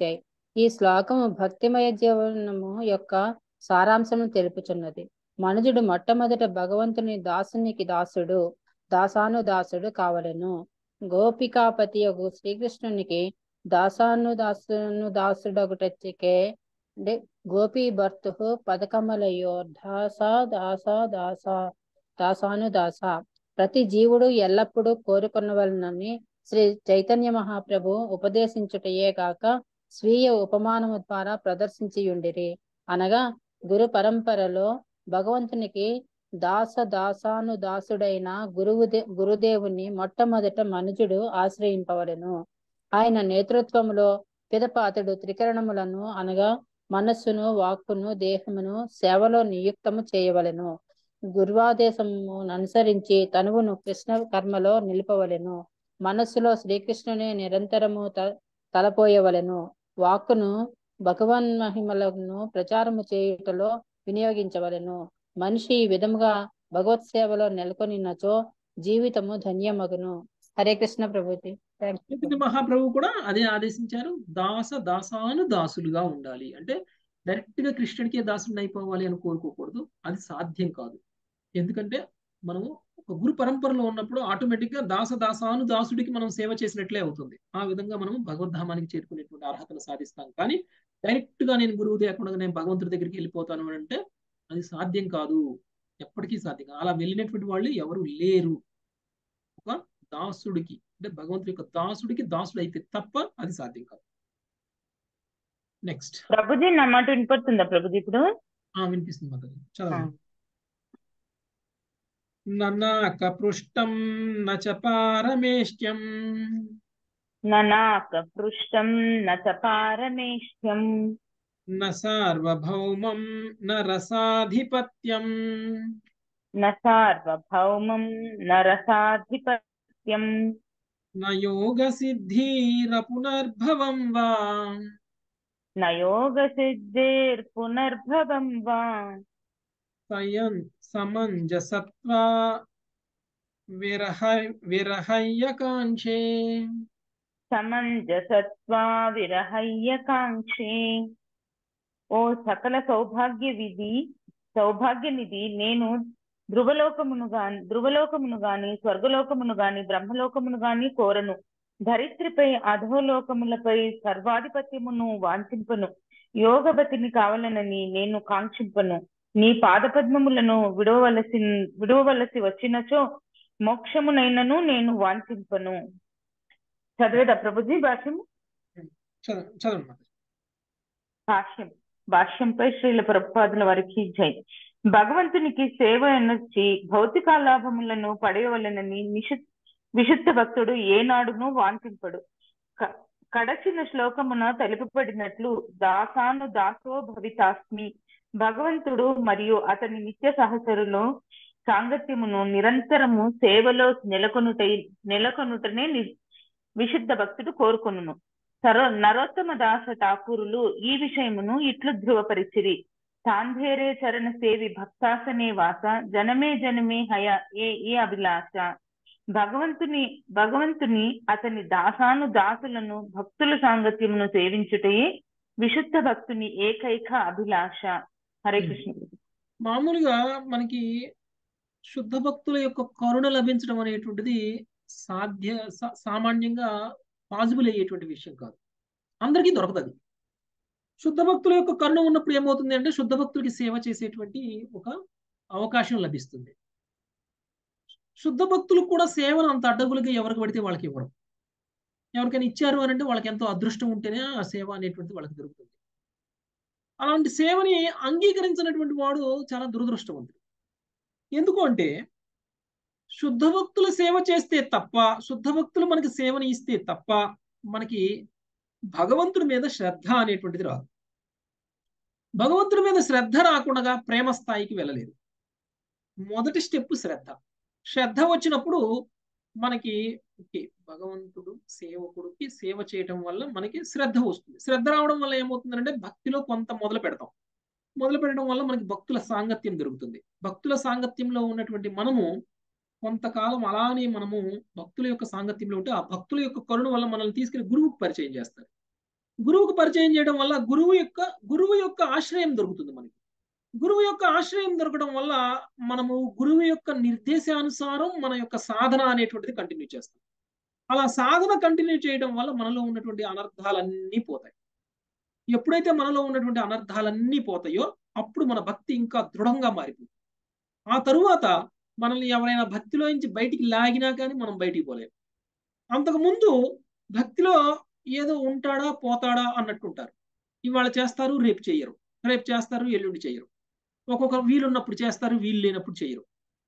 L: ఈ శ్లోకము భక్తిమయ జీవనము యొక్క సారాంశము తెలుపుచున్నది మనుజుడు మొట్టమొదట భగవంతుని దాసునికి దాసుడు దాసాను దాసుడు కావలెను గోపికాపతి యొక్క శ్రీకృష్ణునికి దాసాను దాసును దాసుడొకటెచ్చికే అంటే గోపీ భర్తు పదకమలయో దాస దాస దాస దాసాను దాస ప్రతి జీవుడు ఎల్లప్పుడూ కోరుకున్నవలనని శ్రీ చైతన్య మహాప్రభు ఉపదేశించుటయే కాక స్వీయ ఉపమానము ద్వారా ప్రదర్శించియుండిరి అనగా గురు పరంపరలో భగవంతునికి దాస దాసాను దాసుడైన గురువు గురుదేవుని మొట్టమొదట మనుజుడు ఆశ్రయింపవలెను ఆయన నేతృత్వములో పిదప అతడు త్రికరణములను అనగా మనస్సును వాక్కును దేహమును సేవలో నియుక్తము చేయవలెను గురువాదేశము అనుసరించి తనువును కృష్ణ కర్మలో నిలుపవలెను మనస్సులో శ్రీకృష్ణుని నిరంతరము త తలపోయవలెను వాక్కును భగవన్ మహిమలను ప్రచారము చేయుటలో వినియోగించవలెను మనిషి ఈ విధముగా భగవత్ సేవలో నెలకొనినచో జీవితము ధన్యమగును హరే కృష్ణ ప్రభుజీ థ్యాంక్ యూ
A: చైతన్య మహాప్రభు కూడా అదే ఆదేశించారు దాస దాసాను దాసులుగా ఉండాలి అంటే డైరెక్ట్ గా కృష్ణుడికే దాసుడిని అయిపోవాలి అని కోరుకోకూడదు అది సాధ్యం కాదు ఎందుకంటే మనము ఒక గురు పరంపరలో ఉన్నప్పుడు ఆటోమేటిక్ గా దాస దాసాను దాసుడికి మనం సేవ చేసినట్లే అవుతుంది ఆ విధంగా మనం భగవద్ధామానికి చేరుకునేటువంటి అర్హతను సాధిస్తాం కానీ డైరెక్ట్ గా నేను గురువు లేకుండా నేను భగవంతుడి దగ్గరికి వెళ్ళిపోతాను అని అంటే అది సాధ్యం కాదు ఎప్పటికీ సాధ్యం కాదు అలా వెళ్ళినటువంటి వాళ్ళు ఎవరు లేరు ఒక దాసుడికి అంటే భగవంతుడి యొక్క దాసుడికి దాసుడు అయితే తప్ప అది సాధ్యం కాదు నెక్స్ట్
M: ప్రభుజీ నా మాట వినపడుతుందా ప్రభుజీ ఇప్పుడు
A: ఆ వినిపిస్తుంది మాతాజీ చదవండి ననాక పృష్టం నచ పారమేష్ట్యం
M: ననాక పృష్టం నచ పారమేష్ట్యం
A: న సార్వభౌమం న రసాధిపత్యం
M: న సార్వభౌమం న రసాధిపత్యం
A: న యోగ సిద్ధిర పునర్భవం వా
M: న యోగ సిద్ధిర్పునర్భవం వా
A: సయన్ సమంజసత్వా విరహ విరహయ్యకాంక్షే
M: సమంజసత్వా విరహయ్యకాంక్షే ఓ సకల సౌభాగ్య విధి సౌభాగ్య నిధి నేను ధ్రువలోకమును గాని ధ్రువలోకమును గాని స్వర్గలోకమును గాని బ్రహ్మలోకమును గాని కోరను ధరిత్రిపై అధోలోకములపై సర్వాధిపత్యమును వాంఛింపను యోగవతిని కావాలనని నేను కాంక్షింపను నీ పాదపద్మములను విడవవలసి విడవవలసి వచ్చినచో మోక్షమునైనను నేను వాంఛింపను చదివేదా ప్రభుజీ భాష్యం
A: చదవండి
M: భాష్యం భాష్యంపై శ్రీల ప్రభుపాదుల వారికి జై భగవంతునికి సేవ ఎనర్చి భౌతిక లాభములను పడేయవలనని నిషు విశుద్ధ భక్తుడు ఏనాడును వాంఛింపడు కడచిన శ్లోకమున తెలుపబడినట్లు దాసాను దాసో భవితాస్మి భగవంతుడు మరియు అతని నిత్య సహచరులు సాంగత్యమును నిరంతరము సేవలో నెలకొనుట నెలకొనుటనే విశుద్ధ భక్తుడు కోరుకొనును సరో నరోత్తమ దాస ఠాకూరులు ఈ విషయమును ఇట్లు ధృవపరిచిరి తాంధేరే చరణ సేవి భక్తాసనే వాస జనమే జనమే హయ ఏ ఏ అభిలాష భగవంతుని భగవంతుని అతని దాసాను దాసులను భక్తుల సాంగత్యమును సేవించుటయే విశుద్ధ భక్తుని ఏకైక అభిలాష హరే కృష్ణ
A: మామూలుగా మనకి శుద్ధ భక్తుల యొక్క కరుణ లభించడం అనేటువంటిది సాధ్య సామాన్యంగా పాజిబుల్ అయ్యేటువంటి విషయం కాదు అందరికీ దొరకదు శుద్ధ భక్తుల యొక్క కరుణ ఉన్నప్పుడు ఏమవుతుంది అంటే శుద్ధ భక్తులకి సేవ చేసేటువంటి ఒక అవకాశం లభిస్తుంది శుద్ధ భక్తులు కూడా సేవను అంత అడ్డగులుగా ఎవరికి పడితే వాళ్ళకి ఇవ్వరు ఎవరికైనా ఇచ్చారు అని అంటే వాళ్ళకి ఎంతో అదృష్టం ఉంటేనే ఆ సేవ అనేటువంటి వాళ్ళకి దొరుకుతుంది అలాంటి సేవని అంగీకరించినటువంటి వాడు చాలా దురదృష్టవంతుడు ఎందుకు అంటే శుద్ధ భక్తుల సేవ చేస్తే తప్ప శుద్ధ భక్తులు మనకి సేవని ఇస్తే తప్ప మనకి భగవంతుడి మీద శ్రద్ధ అనేటువంటిది రాదు భగవంతుడి మీద శ్రద్ధ రాకుండా ప్రేమ స్థాయికి వెళ్ళలేదు మొదటి స్టెప్ శ్రద్ధ శ్రద్ధ వచ్చినప్పుడు మనకి ఓకే భగవంతుడు సేవకుడికి సేవ చేయటం వల్ల మనకి శ్రద్ధ వస్తుంది శ్రద్ధ రావడం వల్ల ఏమవుతుందంటే భక్తిలో కొంత మొదలు పెడతాం మొదలు పెట్టడం వల్ల మనకి భక్తుల సాంగత్యం దొరుకుతుంది భక్తుల సాంగత్యంలో ఉన్నటువంటి మనము కొంతకాలం అలానే మనము భక్తుల యొక్క సాంగత్యంలో ఉంటే ఆ భక్తుల యొక్క కరుణ వల్ల మనల్ని తీసుకెళ్లి గురువుకు పరిచయం చేస్తారు గురువుకు పరిచయం చేయడం వల్ల గురువు యొక్క గురువు యొక్క ఆశ్రయం దొరుకుతుంది మనకి గురువు యొక్క ఆశ్రయం దొరకడం వల్ల మనము గురువు యొక్క నిర్దేశానుసారం మన యొక్క సాధన అనేటువంటిది కంటిన్యూ చేస్తాం అలా సాధన కంటిన్యూ చేయడం వల్ల మనలో ఉన్నటువంటి అనర్థాలన్నీ పోతాయి ఎప్పుడైతే మనలో ఉన్నటువంటి అనర్థాలన్నీ పోతాయో అప్పుడు మన భక్తి ఇంకా దృఢంగా మారిపోతుంది ఆ తరువాత మనల్ని ఎవరైనా భక్తిలో నుంచి బయటికి లాగినా కానీ మనం బయటికి పోలేము అంతకుముందు భక్తిలో ఏదో ఉంటాడా పోతాడా అన్నట్టుంటారు ఇవాళ చేస్తారు రేపు చేయరు రేపు చేస్తారు ఎల్లుండి చేయరు ఒక్కొక్క వీలున్నప్పుడు చేస్తారు వీలు లేనప్పుడు చేయరు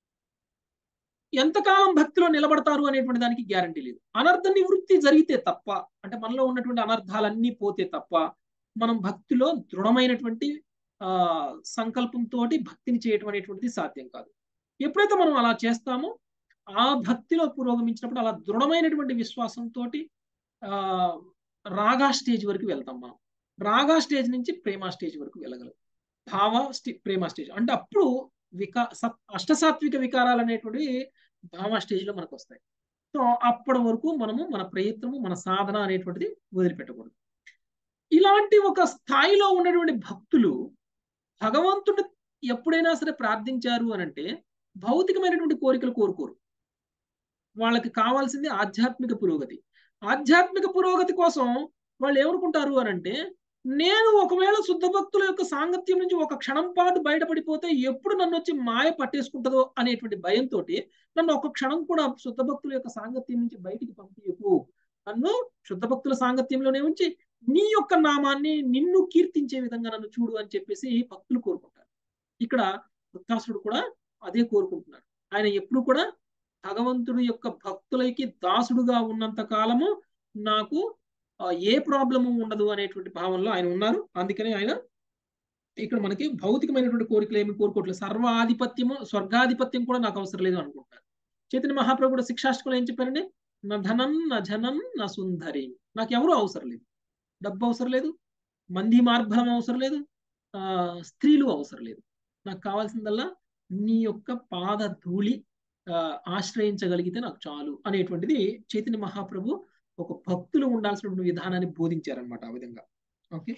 A: ఎంతకాలం భక్తిలో నిలబడతారు అనేటువంటి దానికి గ్యారంటీ లేదు అనర్థ నివృత్తి జరిగితే తప్ప అంటే మనలో ఉన్నటువంటి అనర్థాలన్నీ పోతే తప్ప మనం భక్తిలో దృఢమైనటువంటి ఆ సంకల్పంతో భక్తిని చేయటం అనేటువంటిది సాధ్యం కాదు ఎప్పుడైతే మనం అలా చేస్తామో ఆ భక్తిలో పురోగమించినప్పుడు అలా దృఢమైనటువంటి విశ్వాసంతో ఆ రాగా స్టేజ్ వరకు వెళ్తాం మనం రాగా స్టేజ్ నుంచి ప్రేమ స్టేజ్ వరకు వెళ్ళగలం భావ ప్రేమ స్టేజ్ అంటే అప్పుడు వికా అష్టసాత్విక వికారాలు అనేటువంటి భావ స్టేజ్ లో మనకు వస్తాయి సో అప్పటి వరకు మనము మన ప్రయత్నము మన సాధన అనేటువంటిది వదిలిపెట్టకూడదు ఇలాంటి ఒక స్థాయిలో ఉన్నటువంటి భక్తులు భగవంతుడు ఎప్పుడైనా సరే ప్రార్థించారు అని అంటే భౌతికమైనటువంటి కోరికలు కోరుకోరు వాళ్ళకి కావాల్సింది ఆధ్యాత్మిక పురోగతి ఆధ్యాత్మిక పురోగతి కోసం వాళ్ళు ఏమనుకుంటారు అని అంటే నేను ఒకవేళ శుద్ధ భక్తుల యొక్క సాంగత్యం నుంచి ఒక క్షణం పాటు బయటపడిపోతే ఎప్పుడు నన్ను వచ్చి మాయ పట్టేసుకుంటుందో అనేటువంటి భయంతో నన్ను ఒక క్షణం కూడా శుద్ధ భక్తుల యొక్క సాంగత్యం నుంచి బయటికి పంపించకు నన్ను శుద్ధ భక్తుల సాంగత్యంలోనే ఉంచి నీ యొక్క నామాన్ని నిన్ను కీర్తించే విధంగా నన్ను చూడు అని చెప్పేసి భక్తులు కోరుకుంటారు ఇక్కడ వృత్తాసుడు కూడా అదే కోరుకుంటున్నాడు ఆయన ఎప్పుడు కూడా భగవంతుడు యొక్క భక్తులకి దాసుడుగా ఉన్నంత కాలము నాకు ఏ ప్రాబ్లము ఉండదు అనేటువంటి భావంలో ఆయన ఉన్నారు అందుకనే ఆయన ఇక్కడ మనకి భౌతికమైనటువంటి కోరికలు ఏమి కోరుకోవట్లేదు సర్వాధిపత్యము స్వర్గాధిపత్యం కూడా నాకు అవసరం లేదు అనుకుంటారు చైతన్య మహాప్రభు కూడా శిక్షాష్టకులు ఏం చెప్పారండి నా ధనం నా జనం నా సుందరి నాకు ఎవరు అవసరం లేదు డబ్బు అవసరం లేదు మంది మార్బలం అవసరం లేదు ఆ స్త్రీలు అవసరం లేదు నాకు కావాల్సిందల్లా నీ యొక్క పాద ధూళి ఆశ్రయించగలిగితే నాకు చాలు అనేటువంటిది చైతన్య మహాప్రభు ఒక భక్తులు ఉండాల్సినటువంటి విధానాన్ని బోధించారనమాట ఆ విధంగా ఓకే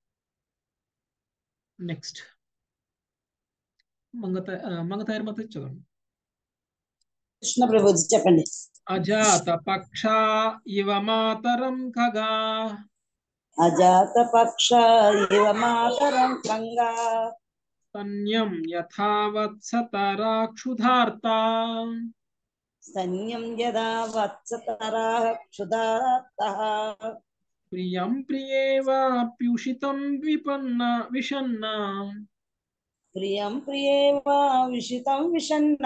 A: నెక్స్ట్ మంగత మంగతాయర్ మత చదవండి
C: కృష్ణ ప్రభు చెప్పండి
A: అజాత పక్ష ఇవ మాతరం ఖగా
C: అజాత పక్ష ఇవ మాతరం కంగా
A: సన్యం యథావత్సతరాక్షుధార్త
C: సన్యం యదా వత్సతరాః క్షుధార్తః
A: ప్రియం ప్రియేవాప్యుషితం విపన్న విషన్న
C: ప్రియం ప్రియేవా విషితం విషన్న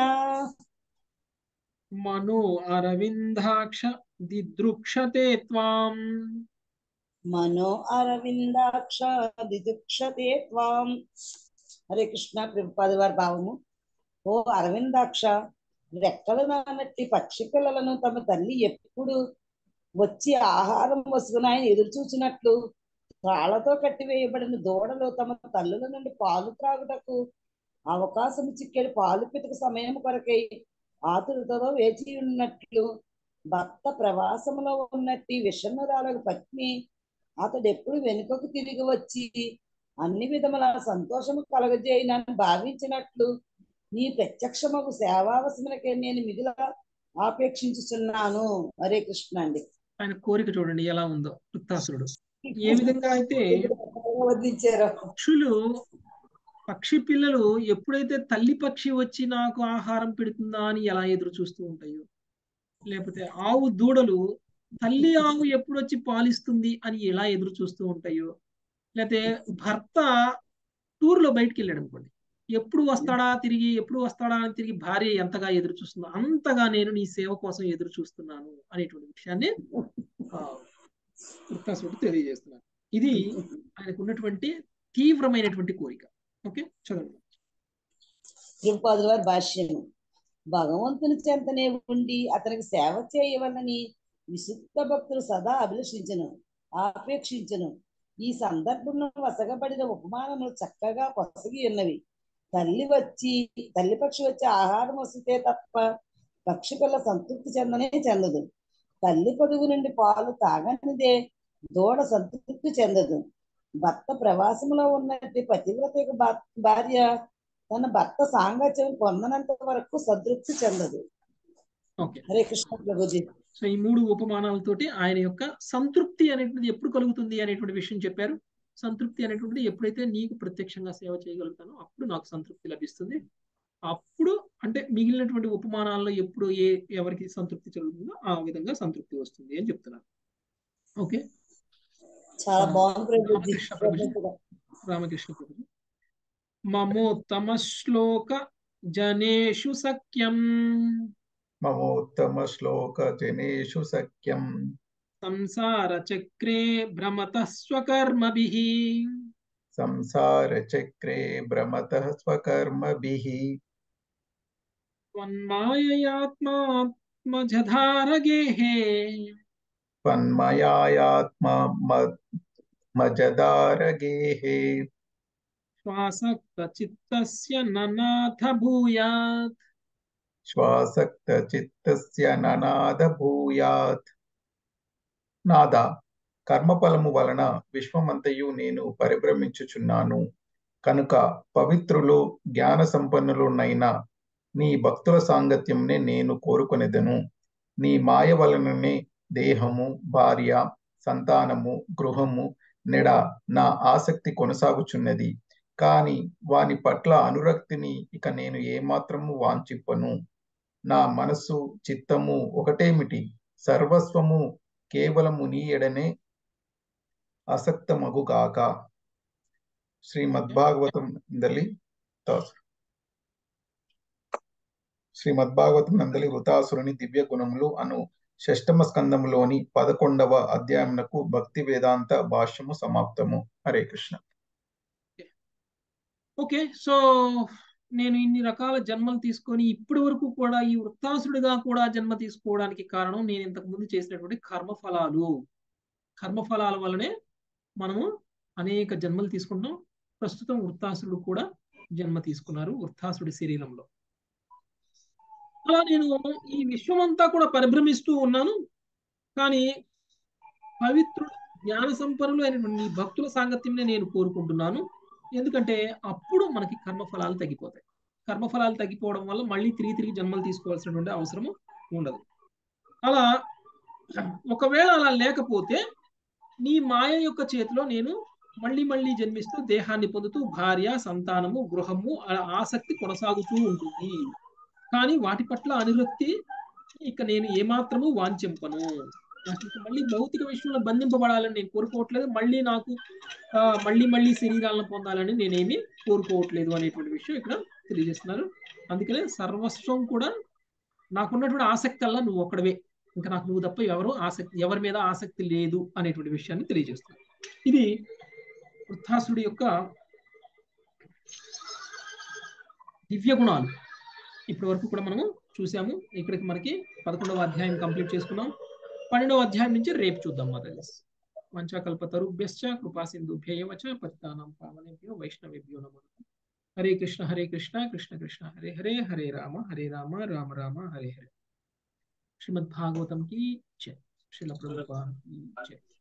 A: మనో అరవిందాక్ష దిదృక్షతే త్వాం
C: మనో అరవిందాక్ష దిదుక్షతే త్వాం హరే కృష్ణ ప్రభుపాద వారి భావము ఓ అరవిందాక్ష రెక్కలు నానట్టి పక్షి పిల్లలను తమ తల్లి ఎప్పుడు వచ్చి ఆహారం వసుకుని ఆయన ఎదురు చూసినట్లు తాళ్లతో కట్టివేయబడిన దూడలు తమ తల్లుల నుండి పాలు త్రాగుటకు అవకాశం చిక్కేడు పాలు పితక సమయం కొరకై ఆతురతలో వేచి ఉన్నట్లు భర్త ప్రవాసములో ఉన్నట్టు విషన్నురాలకు పత్ని అతడు ఎప్పుడు వెనుకకు తిరిగి వచ్చి అన్ని విధముల సంతోషము కలగజేయనని భావించినట్లు నీ ప్రత్యక్షమకు సేవావసములకే నేను మిగుల ఆపేక్షించుచున్నాను హరే కృష్ణ అండి
A: ఆయన కోరిక చూడండి ఎలా ఉందో వృత్తాసురుడు ఏ విధంగా అయితే
C: వదిలించారు
A: పక్షులు పక్షి పిల్లలు ఎప్పుడైతే తల్లి పక్షి వచ్చి నాకు ఆహారం పెడుతుందా అని ఎలా ఎదురు చూస్తూ ఉంటాయో లేకపోతే ఆవు దూడలు తల్లి ఆవు ఎప్పుడు వచ్చి పాలిస్తుంది అని ఎలా ఎదురు చూస్తూ ఉంటాయో లేకపోతే భర్త టూర్లో బయటికి వెళ్ళాడు అనుకోండి ఎప్పుడు వస్తాడా తిరిగి ఎప్పుడు వస్తాడా అని తిరిగి భార్య ఎంతగా ఎదురు చూస్తుందో అంతగా నేను నీ సేవ కోసం ఎదురు చూస్తున్నాను అనేటువంటి విషయాన్ని వృత్తాసుడు తెలియజేస్తున్నాను ఇది ఆయనకు ఉన్నటువంటి తీవ్రమైనటువంటి కోరిక ఓకే చదవండి
C: తిరుపాదుల వారి భాష్యము భగవంతుని చెంతనే ఉండి అతనికి సేవ చేయవలని విశుద్ధ భక్తులు సదా అభిలషించను ఆపేక్షించను ఈ సందర్భంలో వసగబడిన ఉపమానములు చక్కగా పొసగి ఉన్నవి తల్లి వచ్చి తల్లి పక్షి వచ్చి ఆహారం వస్తే తప్ప పక్షి పిల్ల సంతృప్తి చెందనే చెందదు తల్లి పొదుగు నుండి పాలు తాగనిదే దూడ సంతృప్తి చెందదు భర్త ప్రవాసంలో ఉన్నట్టు పతివ్రత యొక్క భా- భార్య తన భర్త సాంగత్యం పొందనంత వరకు సంతృప్తి చెందదు
A: ఓకే
C: హరే కృష్ణ ప్రభుజీ
A: సో ఈ మూడు ఉపమానాలతోటి ఆయన యొక్క సంతృప్తి అనేటువంటిది ఎప్పుడు కలుగుతుంది అనేటువంటి విషయం చెప్పారు సంతృప్తి అనేటువంటిది ఎప్పుడైతే నీకు ప్రత్యక్షంగా సేవ చేయగలుగుతానో అప్పుడు నాకు సంతృప్తి లభిస్తుంది అప్పుడు అంటే మిగిలినటువంటి ఉపమానాల్లో ఎప్పుడు ఏ ఎవరికి సంతృప్తి కలుగుతుందో ఆ విధంగా సంతృప్తి వస్తుంది అని చెప్తున్నారు ఓకే
C: చాలా
A: ఆ,
C: బాగుంది ప్రభుజీ
A: రామకృష్ణ ప్రభుజీ రామకృష్ణ ప్రభుజీ మమోత్తమ శ్లోక జనేషు సఖ్యం
N: మమోత్తమశ్లోకజనేషు సఖ్యం
A: సంసార చక్రే భ్రమత స్వకర్మభిః
N: సంసారచక్రే భ్రమతः స్వకర్మభిः
A: त्वन्माययात्मात्मजधारगेः
N: त्वन्मयायात्मा म- मजदारगेः
A: श्वासक्तचित्तस्य ननाथ भूयात्
N: శ్వాసక్తచిత్తస్య ననాద భూయాత్ నాద కర్మఫలము వలన విశ్వమంతయు నేను పరిభ్రమించుచున్నాను కనుక పవిత్రులు జ్ఞాన సంపన్నులునైన నీ భక్తుల సాంగత్యంనే నేను కోరుకొనెదను నీ మాయ వలననే దేహము భార్య సంతానము గృహము నెడ నా ఆసక్తి కొనసాగుచున్నది కాని వాని పట్ల అనురక్తిని ఇక నేను ఏమాత్రము వాంఛింపను నా మనస్సు చిత్తము ఒకటేమిటి సర్వస్వము కేవలము నీ ఎడనే ఆసక్తమగుగాక శ్రీమద్భాగవతం నందలి శ్రీమద్భాగవతం నందలి వృతాసురుని దివ్య గుణములు అను షష్టమ స్కందములోని పదకొండవ అధ్యాయమునకు భక్తి వేదాంత భాష్యము సమాప్తము హరే కృష్ణ
A: ఓకే సో నేను ఇన్ని రకాల జన్మలు తీసుకొని ఇప్పటి వరకు కూడా ఈ వృత్తాసుడిగా కూడా జన్మ తీసుకోవడానికి కారణం నేను ఇంతకు ముందు చేసినటువంటి కర్మఫలాలు కర్మఫలాల వల్లనే మనము అనేక జన్మలు తీసుకుంటాం ప్రస్తుతం వృత్తాసురుడు కూడా జన్మ తీసుకున్నారు వృత్తాసుడి శరీరంలో అలా నేను ఈ విశ్వమంతా కూడా పరిభ్రమిస్తూ ఉన్నాను కానీ పవిత్రుడు జ్ఞాన సంపన్నులు అయినటువంటి ఈ భక్తుల సాంగత్యంనే నేను కోరుకుంటున్నాను ఎందుకంటే అప్పుడు మనకి కర్మఫలాలు తగ్గిపోతాయి కర్మఫలాలు తగ్గిపోవడం వల్ల మళ్ళీ తిరిగి తిరిగి జన్మలు తీసుకోవాల్సినటువంటి అవసరము ఉండదు అలా ఒకవేళ అలా లేకపోతే నీ మాయ యొక్క చేతిలో నేను మళ్ళీ మళ్ళీ జన్మిస్తూ దేహాన్ని పొందుతూ భార్య సంతానము గృహము అలా ఆసక్తి కొనసాగుతూ ఉంటుంది కానీ వాటి పట్ల అనురక్తి ఇక నేను ఏమాత్రము వాంఛింపను నాకు ఇక మళ్ళీ భౌతిక విషయంలో బంధింపబడాలని నేను కోరుకోవట్లేదు మళ్ళీ నాకు ఆ, మళ్ళీ మళ్ళీ శరీరాలను పొందాలని నేనేమి కోరుకోవట్లేదు అనేటువంటి విషయం ఇక్కడ తెలియజేస్తున్నారు అందుకనే సర్వస్వం కూడా నాకున్నటువంటి ఆసక్తి అలా నువ్వు ఒక్కడవే ఇంకా నాకు నువ్వు తప్ప ఎవరు ఆసక్తి ఎవరి మీద ఆసక్తి లేదు అనేటువంటి విషయాన్ని తెలియజేస్తున్నారు ఇది వృత్తాసుడి యొక్క దివ్య గుణాలు ఇప్పటి వరకు కూడా మనము చూసాము ఇక్కడికి మనకి పదకొండవ అధ్యాయం కంప్లీట్ చేసుకున్నాం పన్నెండవ అధ్యాయం నుంచి రేపు చూద్దాం మదర్స్ వంచాకల్పతరుభ్యశ్చ కృపా సింధుభ్యవ చ పతితానాం పావనేభ్యో వైష్ణవేభ్యో నమో నమః. హరే కృష్ణ హరే కృష్ణ కృష్ణ కృష్ణ హరే హరే హరే రామ హరే రామ రామ రామ హరే హరే శ్రీమద్ భాగవతం की जय श्रील प्रभुपाद की जय